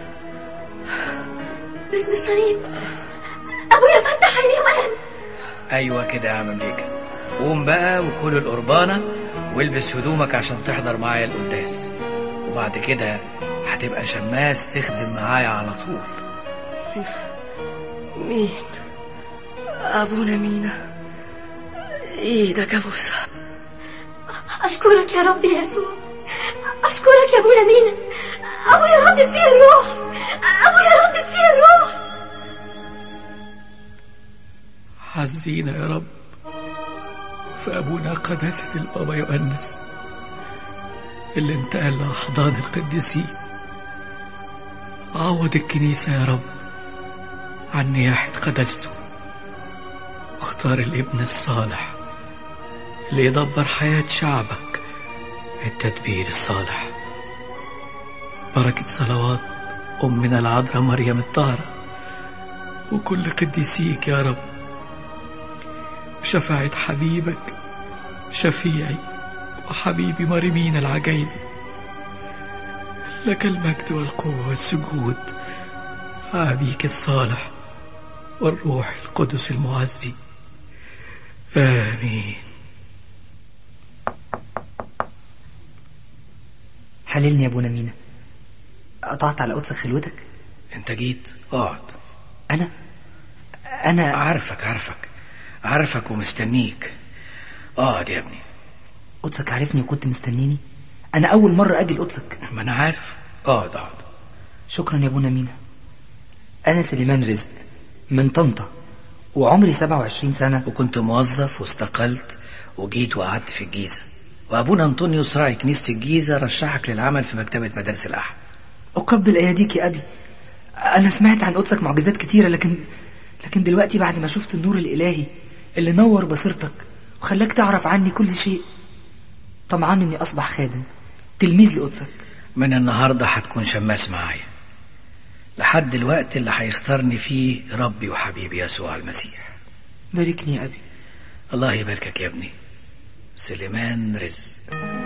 باسم الصليب ابويا فتح عينيه وقام ايوه كده يا عم مليكة قوم بقى وكل القربانة والبس هدومك عشان تحضر معايا القداس وبعد كده هتبقى شماس تخدم معايا على طول مين أبونا مينا إيدك أبوسها اشكرك يا رب يا يسوع اشكرك يا ابونا مينا ابويا ردت فيه الروح ابويا ردت فيه الروح عزينا يا رب في أبونا قداسة البابا يؤنس اللي انتقل لأحضان القديسين عوض الكنيسة يا رب عن نياحة قداسته واختار الابن الصالح اللي يدبر حياة شعبك التدبير الصالح بركة صلوات أمنا العذراء مريم الطاهرة وكل قديسيك يا رب وشفاعة حبيبك شفيعي وحبيبي مريمين العجيبي لك المجد والقوة والسجود أبيك الصالح والروح القدس المعزي آمين حللني يا ابونا مينا قطعت على قدسك خلوتك انت جيت اقعد انا انا عارفك عارفك عارفك ومستنيك اقعد يا ابني قدسك عارفني وكنت مستنيني انا اول مرة اجي لقدسك ما انا عارف اقعد اقعد شكرا يا ابونا مينا انا سليمان رزق من طنطا وعمري 27 سنة وكنت موظف واستقلت وجيت وقعدت في الجيزة وابونا انطونيوس راعي كنيسة الجيزة رشحك للعمل في مكتبة مدارس الاحد أقبل أياديك يا أبي أنا سمعت عن قدسك معجزات كتيرة لكن لكن دلوقتي بعد ما شفت النور الإلهي اللي نور بصيرتك وخلاك تعرف عني كل شيء طمعان إني أصبح خادم تلميذ لقدسك من النهاردة هتكون شماس معايا لحد الوقت اللي هيختارني فيه ربي وحبيبي يسوع المسيح باركني يا أبي الله يباركك يا ابني سليمان رزق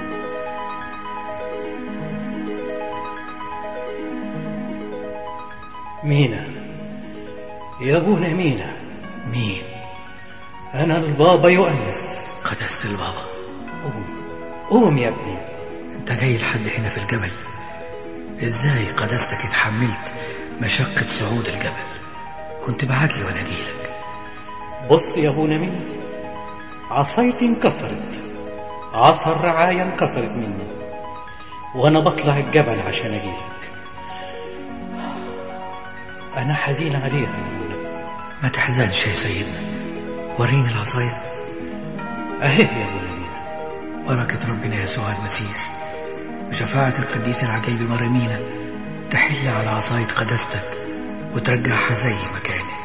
مينا يا ابونا مينا مين انا البابا يؤنس قداسة البابا قوم قوم يا ابني انت جاي لحد هنا في الجبل ازاي قداستك اتحملت مشقة صعود الجبل كنت بعت لي وانا اجيلك بص يا ابونا مينا عصايتي انكسرت عصا الرعاية انكسرت مني وانا بطلع الجبل عشان اجيلك انا حزين عليها يا ابونا ما تحزنش يا سيدنا وريني العصاية اهي يا ابونا مينا بركة ربنا يسوع المسيح وشفاعة القديس العجيب مريمينا تحل على عصاية قداستك وترجعها زي ما كانت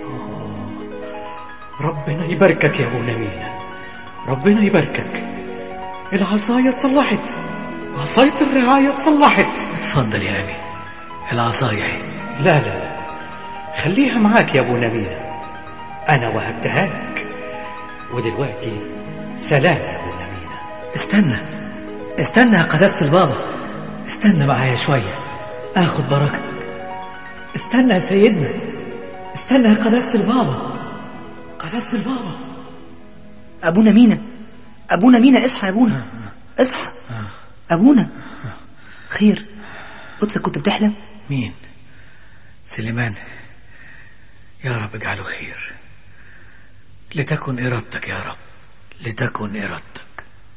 ربنا يباركك يا ابونا مينا ربنا يباركك العصاية اتصلحت عصاية الرعاية اتصلحت اتفضل يا أبي العصاية اهي لا لا لا خليها معاك يا ابونا مينا انا وهبتها لك ودلوقتي سلام يا ابونا مينا استنى استنى يا قداسة البابا استنى معايا شوية اخد بركتك استنى يا سيدنا استنى يا قداسة البابا قداسة البابا أبونا مينا أبونا مينا اصحى يا أبونا اصحى أبونا خير قدسك كنت بتحلم مين سليمان يا رب اجعله خير لتكن إرادتك يا رب لتكن إرادتك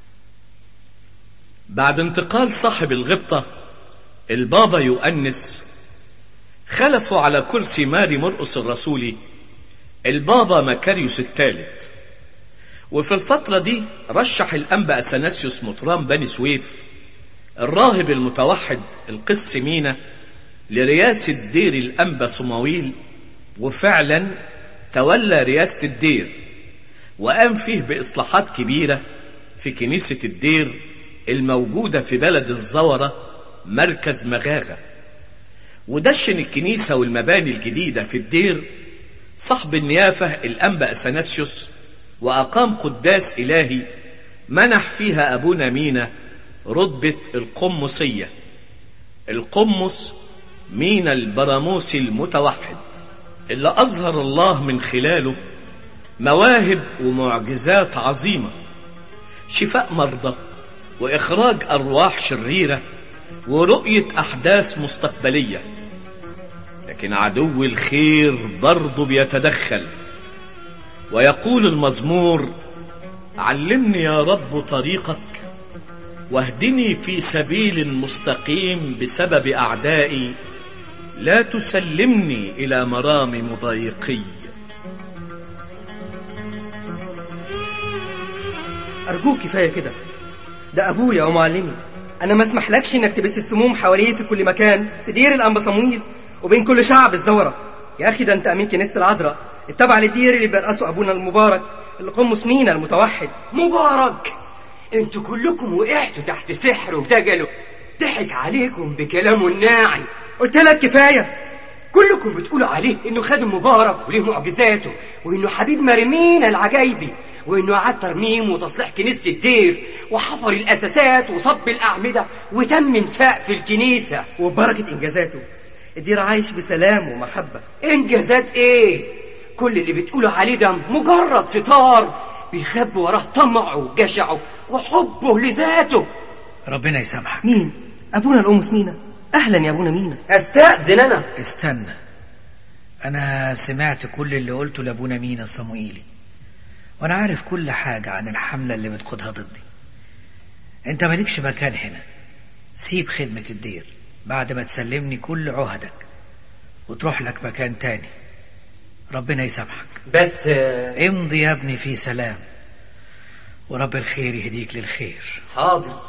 بعد انتقال صاحب الغبطة البابا يؤنس خلفوا على كرسي ماري مرقس الرسولي البابا مكاريوس الثالث وفي الفترة دي رشح الأنبا أثناسيوس مطران بني سويف الراهب المتوحد القس مينا لرئاسة دير الأنبا صمويل وفعلا تولى رئاسة الدير وقام فيه بإصلاحات كبيرة في كنيسة الدير الموجودة في بلد الزورة مركز مغاغة ودشن الكنيسة والمباني الجديدة في الدير صاحب النيافة الأنبا أثناسيوس وأقام قداس إلهي منح فيها أبونا مينا رتبة القمصية القمص مينا البراموسي المتوحد اللي أظهر الله من خلاله مواهب ومعجزات عظيمة شفاء مرضى وإخراج أرواح شريرة ورؤية أحداث مستقبلية لكن عدو الخير برضه بيتدخل ويقول المزمور علمني يا رب طريقك واهدني في سبيل مستقيم بسبب أعدائي لا تسلمني إلى مرام مضايقي أرجوك كفاية كده ده أبويا ومعلمي أنا ما اسمحلكش إنك تبث السموم حواليه في كل مكان في دير الأنبا صمويل وبين كل شعب الزورة يا أخي ده أنت أمين كنيسة العذراء التابع للدير اللي بيرأسه أبونا المبارك اللي قمص مينا المتوحد مبارك انتوا كلكم وقعتوا تحت سحر ودجله ضحك عليكم بكلامه الناعي قلت لك كفاية كلكم بتقولوا عليه انه خادم مبارك وليه معجزاته وانه حبيب مريمينا العجايبي وانه اعاد ترميم وتصليح كنيسه الدير وحفر الاساسات وصب الاعمده وتمم سقف الكنيسه وببركه انجازاته الدير عايش بسلام ومحبه انجازات ايه كل اللي بتقولوا عليه ده مجرد ستار بيخبي وراه طمعه وجشعه وحبه لذاته ربنا يسامحك مين ابونا القمص مينا اهلا يا ابونا مينا استاذن انا استنى انا سمعت كل اللي قلته لابونا مينا الصموئيلي وانا عارف كل حاجة عن الحملة اللي بتقودها ضدي انت مالكش مكان هنا سيب خدمة الدير بعد ما تسلمني كل عهدك وتروح لك مكان تاني ربنا يسامحك بس امضي يا ابني في سلام ورب الخير يهديك للخير حاضر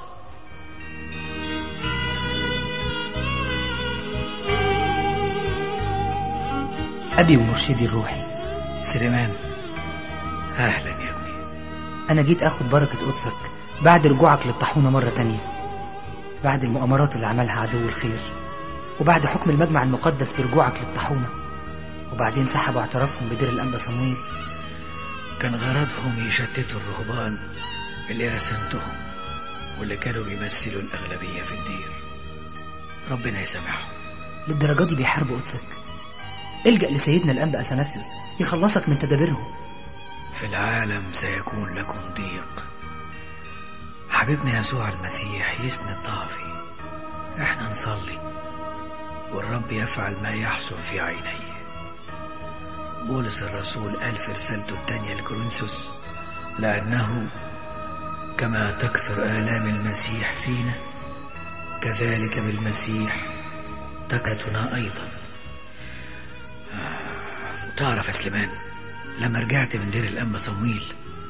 أبي ومرشدي الروحي سليمان أهلا يا ابني أنا جيت أخد بركة قدسك بعد رجوعك للطاحونة مرة تانية بعد المؤامرات اللي عملها عدو الخير وبعد حكم المجمع المقدس برجوعك للطاحونة وبعدين سحبوا اعترافهم بدير الأنبا صمويل كان غرضهم يشتتوا الرهبان اللي رسمتهم واللي كانوا بيمثلوا الأغلبية في الدير ربنا يسامحهم للدرجة دي بيحاربوا قدسك الجأ لسيدنا الأنبا أثناسيوس يخلصك من تدابيرهم في العالم سيكون لكم ضيق حبيبنا يسوع المسيح يسند ضعفي احنا نصلي والرب يفعل ما يحسن في عينيه بولس الرسول قال في رسالته الثانية لكورنثوس لأنه كما تكثر آلام المسيح فينا كذلك بالمسيح تكتنا أيضا تعرف يا سليمان لما رجعت من دير الأنبا صمويل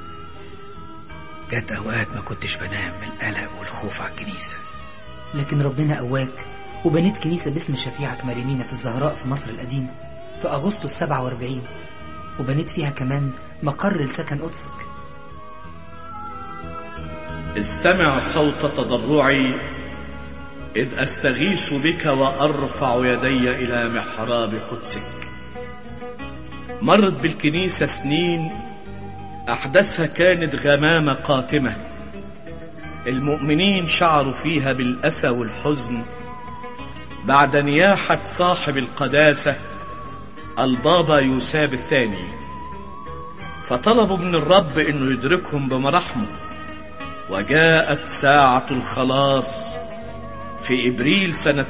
جت أوقات ما كنتش بنام من القلق والخوف على الكنيسة لكن ربنا قواك وبنيت كنيسة باسم شفيعك مريمينا في الزهراء في مصر القديمة في أغسطس 47 وبنيت فيها كمان مقر لسكن قدسك استمع صوت تضرعي إذ أستغيث بك وأرفع يدي إلى محراب قدسك مرت بالكنيسة سنين أحداثها كانت غمامة قاتمة المؤمنين شعروا فيها بالأسى والحزن بعد نياحة صاحب القداسة البابا يوساب الثاني فطلبوا من الرب انه يدركهم بمراحمه وجاءت ساعة الخلاص في ابريل سنة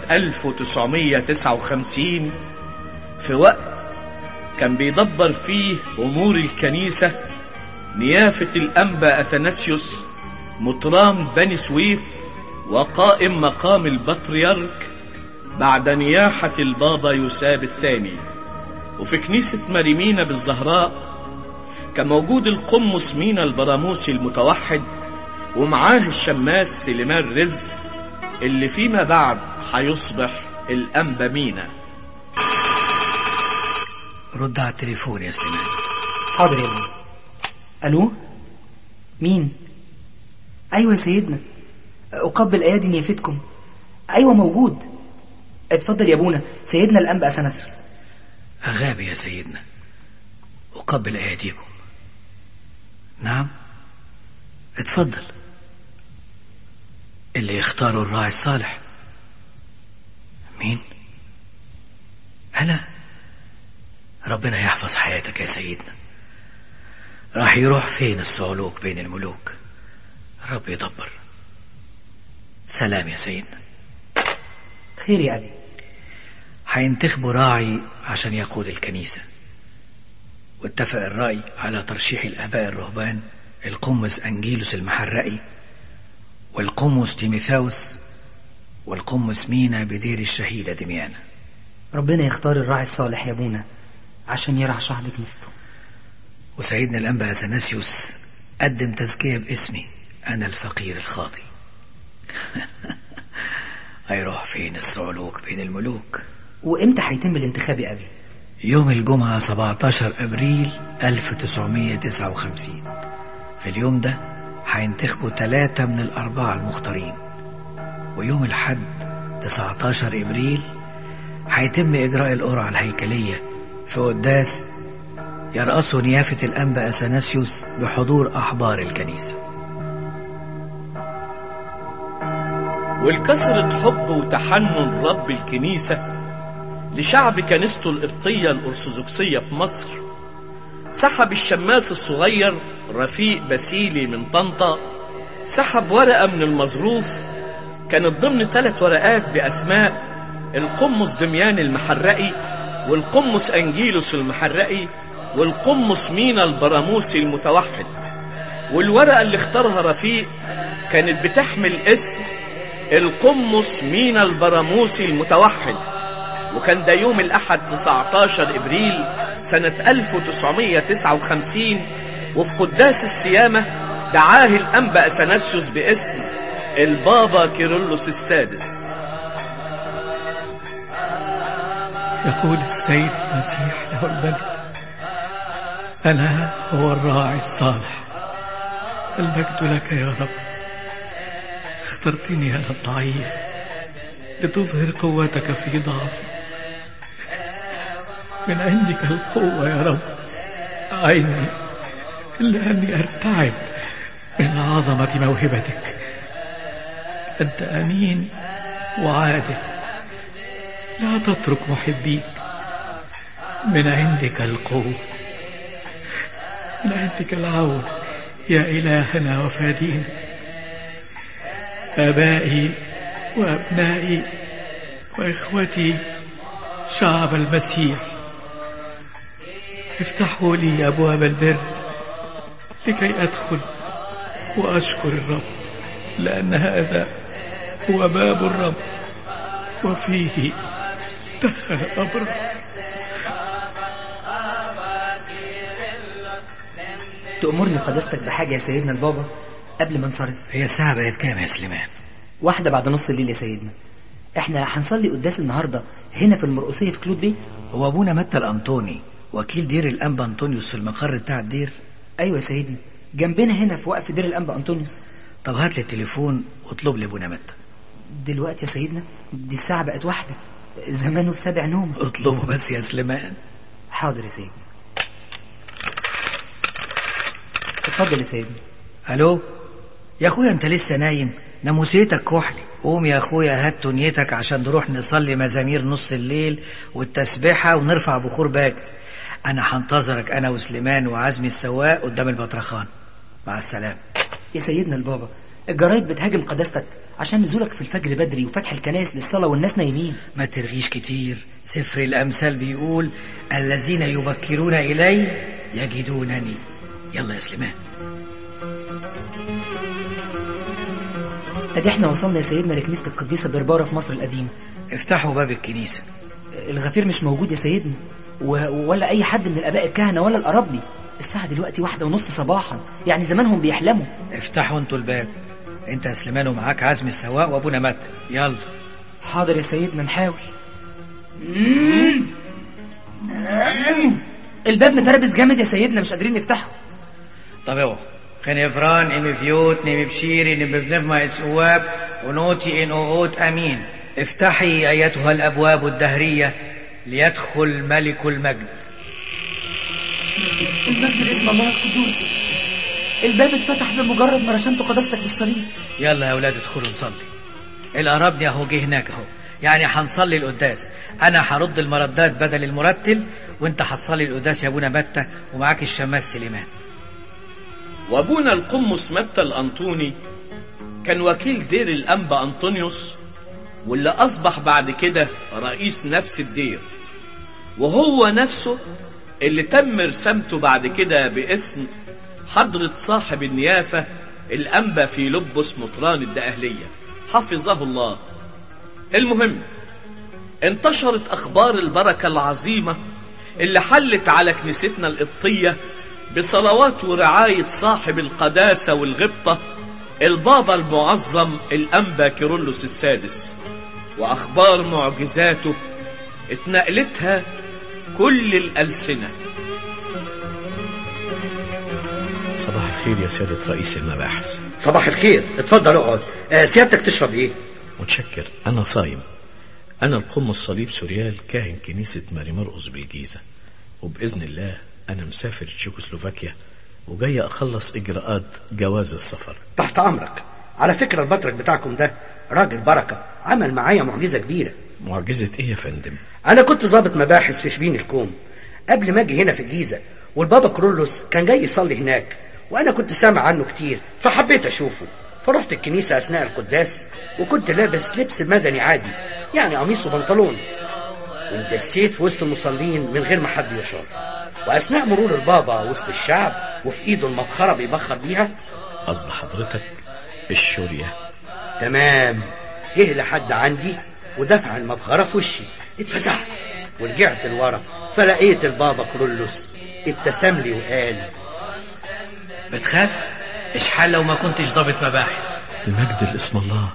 1959 في وقت كان بيدبر فيه امور الكنيسة نيافة الانبا اثناسيوس مطران بني سويف وقائم مقام البطريرك بعد نياحة البابا يوساب الثاني وفي كنيسة مريمينا بالزهراء كان موجود القمص مينا البراموسي المتوحد ومعاه الشماس سليمان رزق اللي فيما بعد هيصبح الأنبا مينا رد على التليفون يا سليمان حاضر يا ابني الو مين ايوه يا سيدنا اقبل ايادي نيافتكم ايوه موجود اتفضل يا ابونا سيدنا الانبا اثناسيوس أغابي يا سيدنا أقبل أيديكم نعم اتفضل اللي يختاروا الراعي الصالح مين أنا ربنا يحفظ حياتك يا سيدنا راح يروح فين الصعلوك بين الملوك رب يدبر سلام يا سيدنا خير يا ابي هينتخبوا راعي عشان يقود الكنيسة واتفق الرأي على ترشيح الآباء الرهبان القمص أنجيلوس المحرقي والقمص تيميثاوس والقمص مينا بدير الشهيدة دميانة ربنا يختار الراعي الصالح يا ابونا عشان يرعى شعب كنيسته وسيدنا الأنبا أثناسيوس قدم تزكية باسمي أنا الفقير الخاطي هيروح فين الصعلوك بين الملوك وامتى هيتم الانتخاب يا ابي يوم الجمعة 17 أبريل 1959 في اليوم ده هينتخبوا ثلاثة من الأربعة المختارين ويوم الحد 19 إبريل هيتم إجراء القرعة الهيكلية في قداس يرأسه نيافة الأنبا أثناسيوس بحضور أحبار الكنيسة والكسرة حب وتحنن رب الكنيسة لشعب كنيسته القبطية الأرثوذكسية في مصر سحب الشماس الصغير رفيق بسيلي من طنطا سحب ورقة من المظروف كانت ضمن ثلاث ورقات بأسماء القمص دميان المحرقي والقمص أنجيلوس المحرقي والقمص مينا البراموسي المتوحد والورقة اللي اختارها رفيق كانت بتحمل اسم القمص مينا البراموسي المتوحد وكان ده يوم الأحد 19 إبريل سنة 1959 وفي قداس السيامة دعاه الأنبا أثناسيوس باسم البابا كيرلس السادس يقول السيد المسيح له المجد أنا هو الراعي الصالح المجد لك يا رب اخترتني أنا الضعيف لتظهر قوتك في ضعفي من عندك القوة يا رب أعيني لأني أرتعب من عظمة موهبتك أنت أمين وعادل لا تترك محبيك من عندك القوة من عندك العون يا إلهنا وفادينا آبائي وأبنائي وإخوتي شعب المسيح افتحوا لي أبواب البر لكي أدخل وأشكر الرب لأن هذا هو باب الرب وفيه دخل أبرار تأمرني قداستك بحاجة يا سيدنا البابا قبل ما انصرف هي الساعة بقت كام يا سليمان واحدة بعد نص الليل يا سيدنا احنا هنصلي قداس النهاردة هنا في المرقصية في كلود بيه هو أبونا متى الأنطوني وكيل دير الأنبا أنطونيوس في المقر بتاع الدير أيوة يا سيدنا جنبنا هنا في وقف دير الأنبا أنطونيوس طب هات لي التليفون واطلب لي أبونا متى دلوقتي يا سيدنا دي الساعة بقت واحدة زمانه في سابع نوم اطلبه بس يا سليمان حاضر يا سيدنا اتفضل يا سيدنا ألو يا اخويا انت لسه نايم ناموسيتك كحلي قوم يا اخويا هات تنيتك عشان نروح نصلي مزامير نص الليل والتسبيحة ونرفع بخور باكر انا هنتظرك انا وسليمان وعزمي السواق قدام البطرخان مع السلامة يا سيدنا البابا الجرايد بتهاجم قداستك عشان نزولك في الفجر بدري وفتح الكنائس للصلاة والناس نايمين ما ترغيش كتير سفر الأمثال بيقول الذين يبكرون إلي يجدونني يلا يا سليمان ادي احنا وصلنا يا سيدنا لكنيسة القديسة بربارة في مصر القديمة افتحوا باب الكنيسة الغفير مش موجود يا سيدنا و... ولا اي حد من الاباء الكهنة ولا القرابني الساعة دلوقتي واحدة ونص صباحا يعني زمانهم بيحلموا افتحوا انتوا الباب انت يا سليمان ومعاك عزمي السواق وابونا متى يلا حاضر يا سيدنا نحاول الباب متربس جامد يا سيدنا مش قادرين نفتحه طب اوعوا خنفران ام فيوت نم بشيري نم بنفمع السواب ونوتي ان اوت امين افتحي ايتها الابواب الدهريه ليدخل ملك المجد المجد باسم الله القدوس الباب اتفتح بمجرد ما رشمت قداستك بالصليب يلا يا اولاد ادخلوا نصلي القرابني اهو جه هناك اهو يعني هنصلي القداس انا هرد المردات بدل المرتل وانت هتصلي القداس يا ابونا متى ومعاك الشماس سليمان وابونا القمص متى الأنطوني كان وكيل دير الأنبا أنطونيوس واللي أصبح بعد كده رئيس نفس الدير وهو نفسه اللي تم رسامته بعد كده باسم حضرة صاحب النيافة الأنبا في لبس مطران الدقهلية حفظه الله المهم انتشرت أخبار البركة العظيمة اللي حلت على كنيستنا القبطية بصلوات ورعاية صاحب القداسة والغبطة البابا المعظم الأنبا كيرلس السادس وأخبار معجزاته اتنقلتها كل الألسنة صباح الخير يا سيادة رئيس المباحث صباح الخير اتفضل اقعد آه سيادتك تشرب ايه متشكر أنا صايم أنا القمص صليب سوريال كاهن كنيسة ماري مرقص بالجيزة وبإذن الله أنا مسافر تشيكوسلوفاكيا وجاي أخلص إجراءات جواز السفر تحت امرك على فكره البطرك بتاعكم ده راجل بركه عمل معايا معجزه كبيره معجزة إيه يا فندم؟ انا كنت ضابط مباحث في شبين الكوم قبل ما اجي هنا في الجيزه والبابا كرولوس كان جاي يصلي هناك وانا كنت سامع عنه كتير فحبيت اشوفه فرحت الكنيسه اثناء القداس وكنت لابس لبس مدني عادي يعني قميص وبنطلون واندسيت في وسط المصلين من غير ما حد يشعر واثناء مرور البابا وسط الشعب وفي ايده المبخره بيبخر بيها قصد حضرتك الشورية تمام جه لحد عندي ودفع المبخره في وشي اتفزعت ورجعت لورا فلقيت البابا كرولوس ابتسم لي وقال بتخاف اشحال لو ما كنتش ضابط مباحث المجد لاسم الله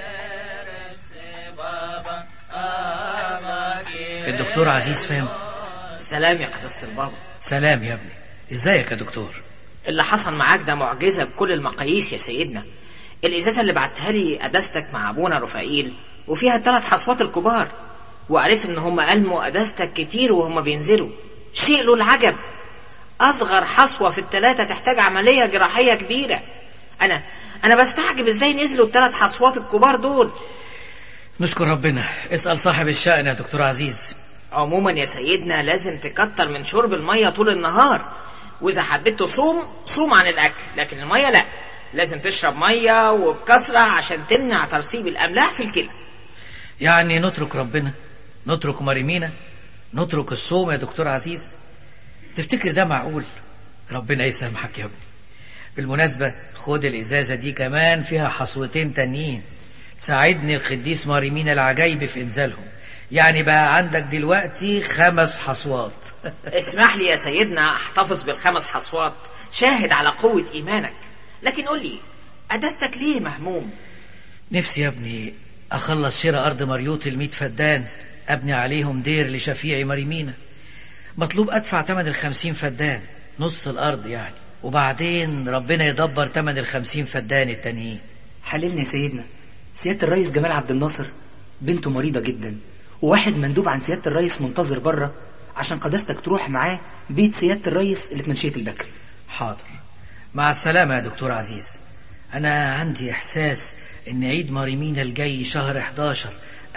الدكتور عزيز فهم سلام يا قداسة البابا سلام يا ابني ازيك يا دكتور اللي حصل معاك ده معجزة بكل المقاييس يا سيدنا الإزازة اللي بعتها لي قداستك مع أبونا رفائيل وفيها الثلاث حصوات الكبار وعرفت إن هم ألموا قداستك كتير وهم بينزلوا شيء له العجب أصغر حصوة في الثلاثة تحتاج عملية جراحية كبيرة أنا أنا بستعجب إزاي نزلوا الثلاث حصوات الكبار دول نشكر ربنا اسأل صاحب الشأن يا دكتور عزيز عموما يا سيدنا لازم تكتر من شرب المية طول النهار وإذا حبيت تصوم صوم عن الأكل لكن المية لا لازم تشرب مية وبكثرة عشان تمنع ترسيب الأملاح في الكلى يعني نترك ربنا نترك مريمينا نترك الصوم يا دكتور عزيز تفتكر ده معقول ربنا يسامحك يا ابني بالمناسبة خد الإزازة دي كمان فيها حصوتين تانيين ساعدني القديس ماريمينا العجايب في إنزالهم يعني بقى عندك دلوقتي خمس حصوات اسمح لي يا سيدنا احتفظ بالخمس حصوات شاهد على قوة إيمانك لكن قول لي قداستك ليه مهموم نفسي يا ابني أخلص شراء أرض مريوط الميت فدان أبني عليهم دير لشفيعي مريمينا مطلوب أدفع تمن الخمسين فدان نص الأرض يعني وبعدين ربنا يدبر تمن الخمسين فدان التانيين حللني يا سيدنا سيادة الرئيس جمال عبد الناصر بنته مريضة جدا وواحد مندوب عن سيادة الرئيس منتظر بره عشان قداستك تروح معاه بيت سيادة الرئيس اللي في منشية البكر حاضر مع السلامة يا دكتور عزيز أنا عندي إحساس إن عيد ماريمينا الجاي شهر 11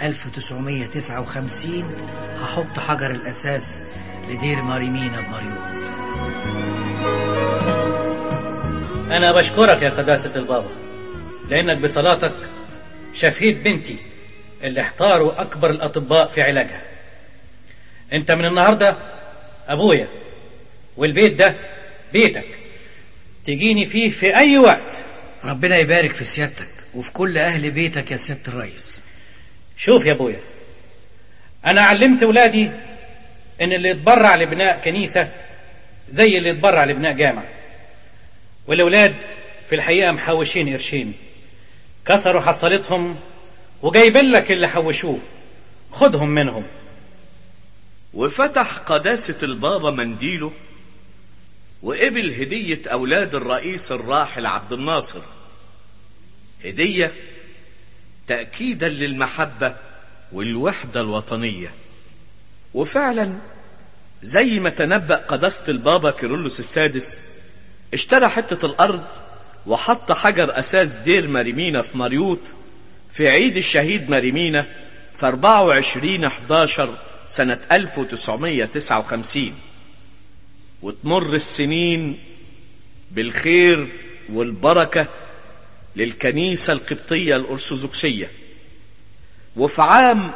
1959 هحط حجر الأساس لدير ماريمينا بمريوط أنا بشكرك يا قداسة البابا لأنك بصلاتك شفيت بنتي اللي احتاروا أكبر الأطباء في علاجها أنت من النهاردة أبويا والبيت ده بيتك تجيني فيه في أي وقت ربنا يبارك في سيادتك وفي كل أهل بيتك يا سيادة الرئيس شوف يا أبويا أنا علمت ولادي إن اللي يتبرع لبناء كنيسة زي اللي يتبرع لبناء جامع والأولاد في الحقيقة محوشين قرشين كسروا حصلتهم وجايبين لك اللي حوشوه خدهم منهم وفتح قداسة البابا منديله وقبل هدية أولاد الرئيس الراحل عبد الناصر هدية تأكيدا للمحبة والوحدة الوطنية وفعلا زي ما تنبأ قداسة البابا كيرلس السادس اشترى حتة الأرض وحط حجر أساس دير مريمينا في مريوط في عيد الشهيد مريمينا في 24 11 سنة 1959 وتمر السنين بالخير والبركة للكنيسة القبطية الأرثوذكسية وفي عام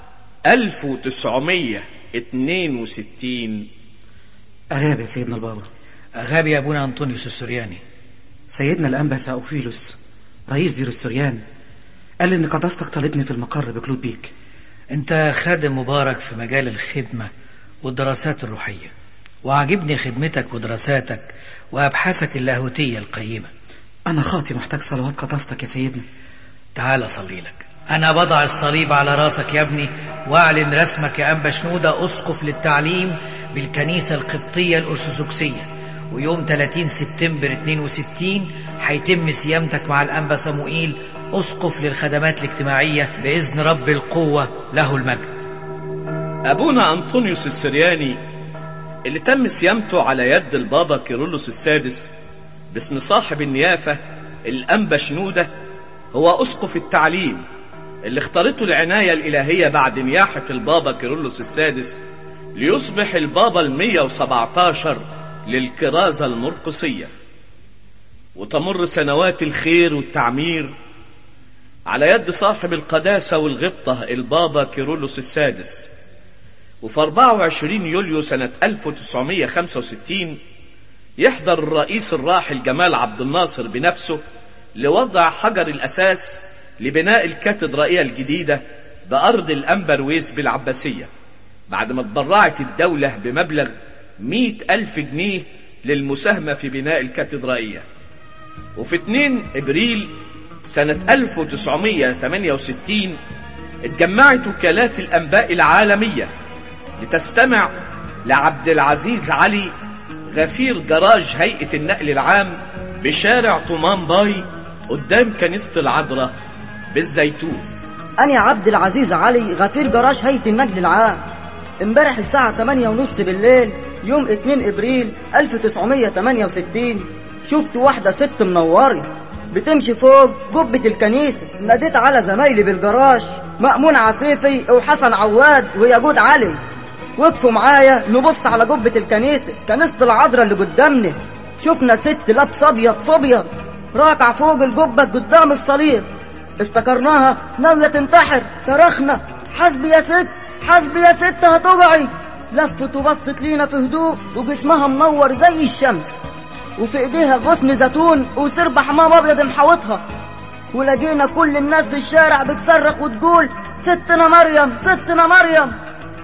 1962 أغاب يا سيدنا البابا أغاب يا أبونا أنطونيوس السورياني سيدنا الأنبا ساوفيلوس رئيس دير السوريان قال إن قداستك طالبني في المقر بكلود بيك أنت خادم مبارك في مجال الخدمة والدراسات الروحية وعجبني خدمتك ودراساتك وأبحاثك اللاهوتية القيمة أنا خاطي محتاج صلوات قداستك يا سيدنا تعال أصلي لك أنا بضع الصليب على راسك يا ابني وأعلن رسمك يا أنبا شنودة أسقف للتعليم بالكنيسة القبطية الأرثوذكسية ويوم 30 سبتمبر 62 هيتم صيامتك مع الأنبا صموئيل أسقف للخدمات الاجتماعية بإذن رب القوة له المجد أبونا أنطونيوس السرياني اللي تم صيامته على يد البابا كيرلس السادس باسم صاحب النيافة الأنبا شنودة هو أسقف التعليم اللي اختارته العناية الإلهية بعد نياحة البابا كيرلس السادس ليصبح البابا المية وسبعتاشر للكرازة المرقسية وتمر سنوات الخير والتعمير على يد صاحب القداسة والغبطة البابا كيرلس السادس وفي 24 يوليو سنة 1965 يحضر الرئيس الراحل جمال عبد الناصر بنفسه لوضع حجر الأساس لبناء الكاتدرائية الجديدة بأرض الأنبرويس بالعباسية بعد ما اتبرعت الدولة بمبلغ مئة ألف جنيه للمساهمة في بناء الكاتدرائية وفي 2 إبريل سنة 1968 اتجمعت وكالات الأنباء العالمية لتستمع لعبد العزيز علي غفير جراج هيئة النقل العام بشارع طومان باي قدام كنيسة العذراء بالزيتون أنا عبد العزيز علي غفير جراج هيئة النقل العام امبارح الساعة 8 ونص بالليل يوم 2 ابريل 1968 شفت واحدة ست منورة بتمشي فوق قبة الكنيسة ناديت على زمايلي بالجراج مأمون عفيفي وحسن عواد وياجود علي وقفوا معايا نبص على قبة الكنيسة كنيسة العذراء اللي قدامنا شفنا ست لابسة ابيض في ابيض راكعة فوق القبة قدام الصليب افتكرناها ناوية تنتحر صرخنا حسبي يا ست حسبي يا ست هتقعي لفت وبصت لينا في هدوء وجسمها منور زي الشمس وفي ايديها غصن زيتون وسرب حمام ابيض محاوطها ولقينا كل الناس في الشارع بتصرخ وتقول ستنا مريم ستنا مريم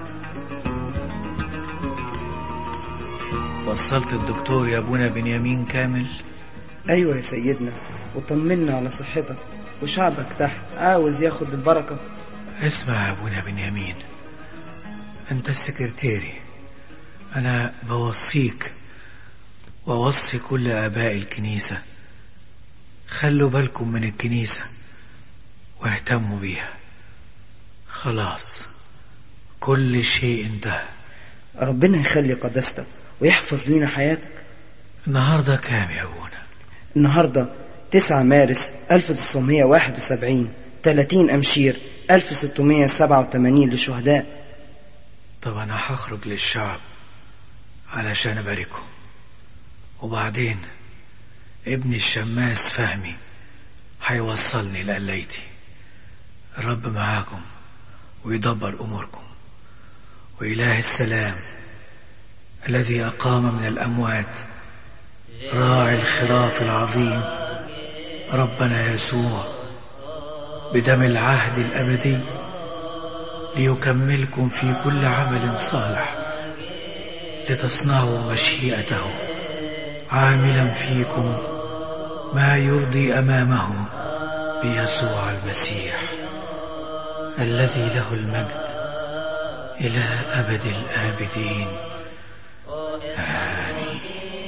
وصلت الدكتور يا ابونا بنيامين كامل ايوه يا سيدنا وطمنا على صحتك وشعبك تحت عاوز ياخد البركه اسمع يا ابونا بنيامين انت السكرتيري انا بوصيك ووصي كل اباء الكنيسه خلوا بالكم من الكنيسه واهتموا بيها خلاص كل شيء انتهى ربنا يخلي قداستك ويحفظ لينا حياتك النهارده كام يا ابونا النهارده 9 مارس 1971 30 أمشير 1687 للشهداء طب أنا هخرج للشعب علشان أباركهم وبعدين ابني الشماس فهمي هيوصلني لقليتي الرب معاكم ويدبر أموركم وإله السلام الذي أقام من الأموات راعي الخراف العظيم ربنا يسوع بدم العهد الأبدي ليكملكم في كل عمل صالح لتصنعوا مشيئته عاملا فيكم ما يرضي أمامه بيسوع المسيح الذي له المجد إلى أبد الآبدين آمين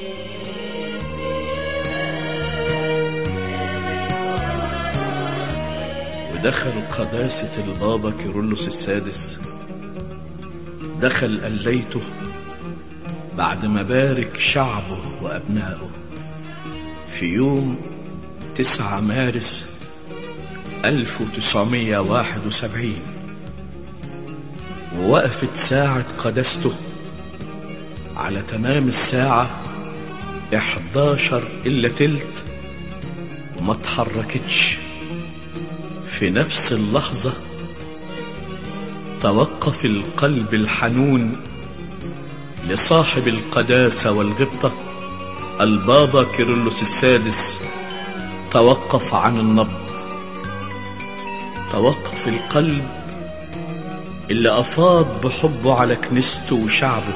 ودخل قداسة البابا كيرلس السادس دخل قليته بعد ما بارك شعبه وأبنائه في يوم 9 مارس 1971 ووقفت ساعة قداسته على تمام الساعة 11 إلا تلت وما اتحركتش في نفس اللحظة توقف القلب الحنون لصاحب القداسة والغبطة البابا كيرلس السادس توقف عن النبض توقف القلب اللي أفاض بحبه على كنيسته وشعبه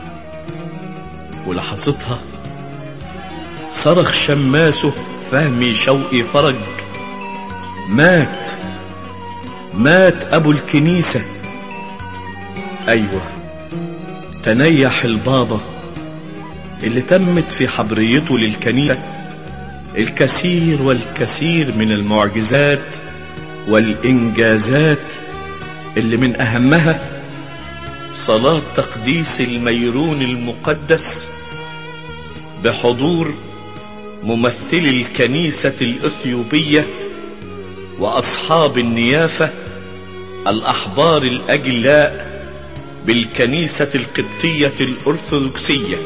ولحظتها صرخ شماسه فهمي شوقي فرج مات مات أبو الكنيسة أيوة تنيح البابا اللي تمت في حبريته للكنيسة الكثير والكثير من المعجزات والإنجازات اللي من أهمها صلاة تقديس الميرون المقدس بحضور ممثلي الكنيسة الأثيوبية وأصحاب النيافة الأحبار الأجلاء بالكنيسة القبطية الأرثوذكسية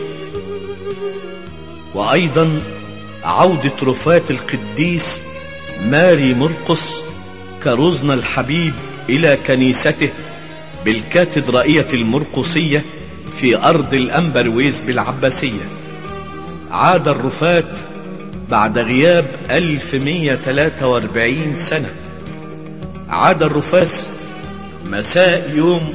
وأيضا عودة رفاة القديس ماري مرقس كرزنا الحبيب إلى كنيسته بالكاتدرائية المرقسية في أرض الأنبرويز بالعباسية عاد الرفات بعد غياب 1143 سنة عاد الرفاس مساء يوم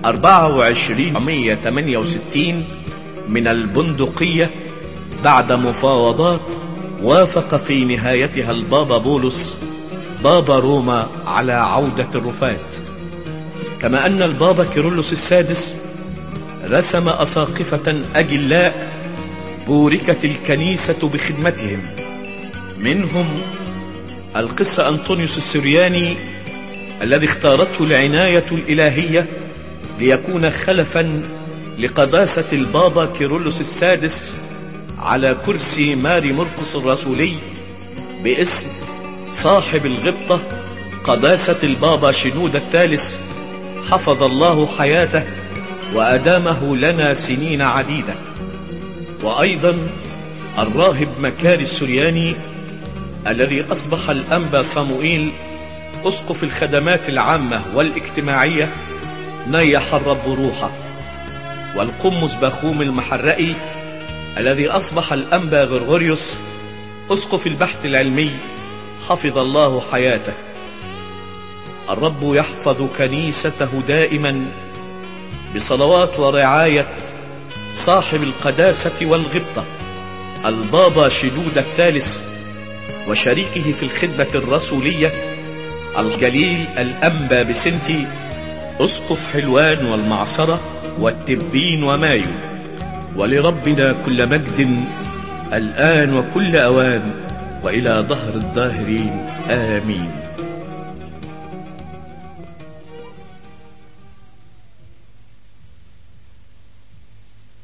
2468 من البندقية بعد مفاوضات وافق في نهايتها البابا بولس بابا روما على عودة الرفات كما أن البابا كيرلس السادس رسم أساقفة أجلاء بوركت الكنيسة بخدمتهم منهم القس أنطونيوس السرياني الذي اختارته العناية الإلهية ليكون خلفا لقداسة البابا كيرلس السادس على كرسي ماري مرقس الرسولي باسم صاحب الغبطة قداسة البابا شنود الثالث حفظ الله حياته وأدامه لنا سنين عديدة وأيضا الراهب مكاري السرياني الذي أصبح الأنبا صموئيل أسقف الخدمات العامة والاجتماعية نيح الرب روحه والقمص بخوم المحرقي الذي أصبح الأنبا غرغوريوس أسقف البحث العلمي حفظ الله حياته الرب يحفظ كنيسته دائما بصلوات ورعاية صاحب القداسة والغبطة البابا شدود الثالث وشريكه في الخدمة الرسولية الجليل الأنبا بسنتي أسقف حلوان والمعصرة والتبين ومايو ولربنا كل مجد الآن وكل أوان وإلى ظهر الظاهرين آمين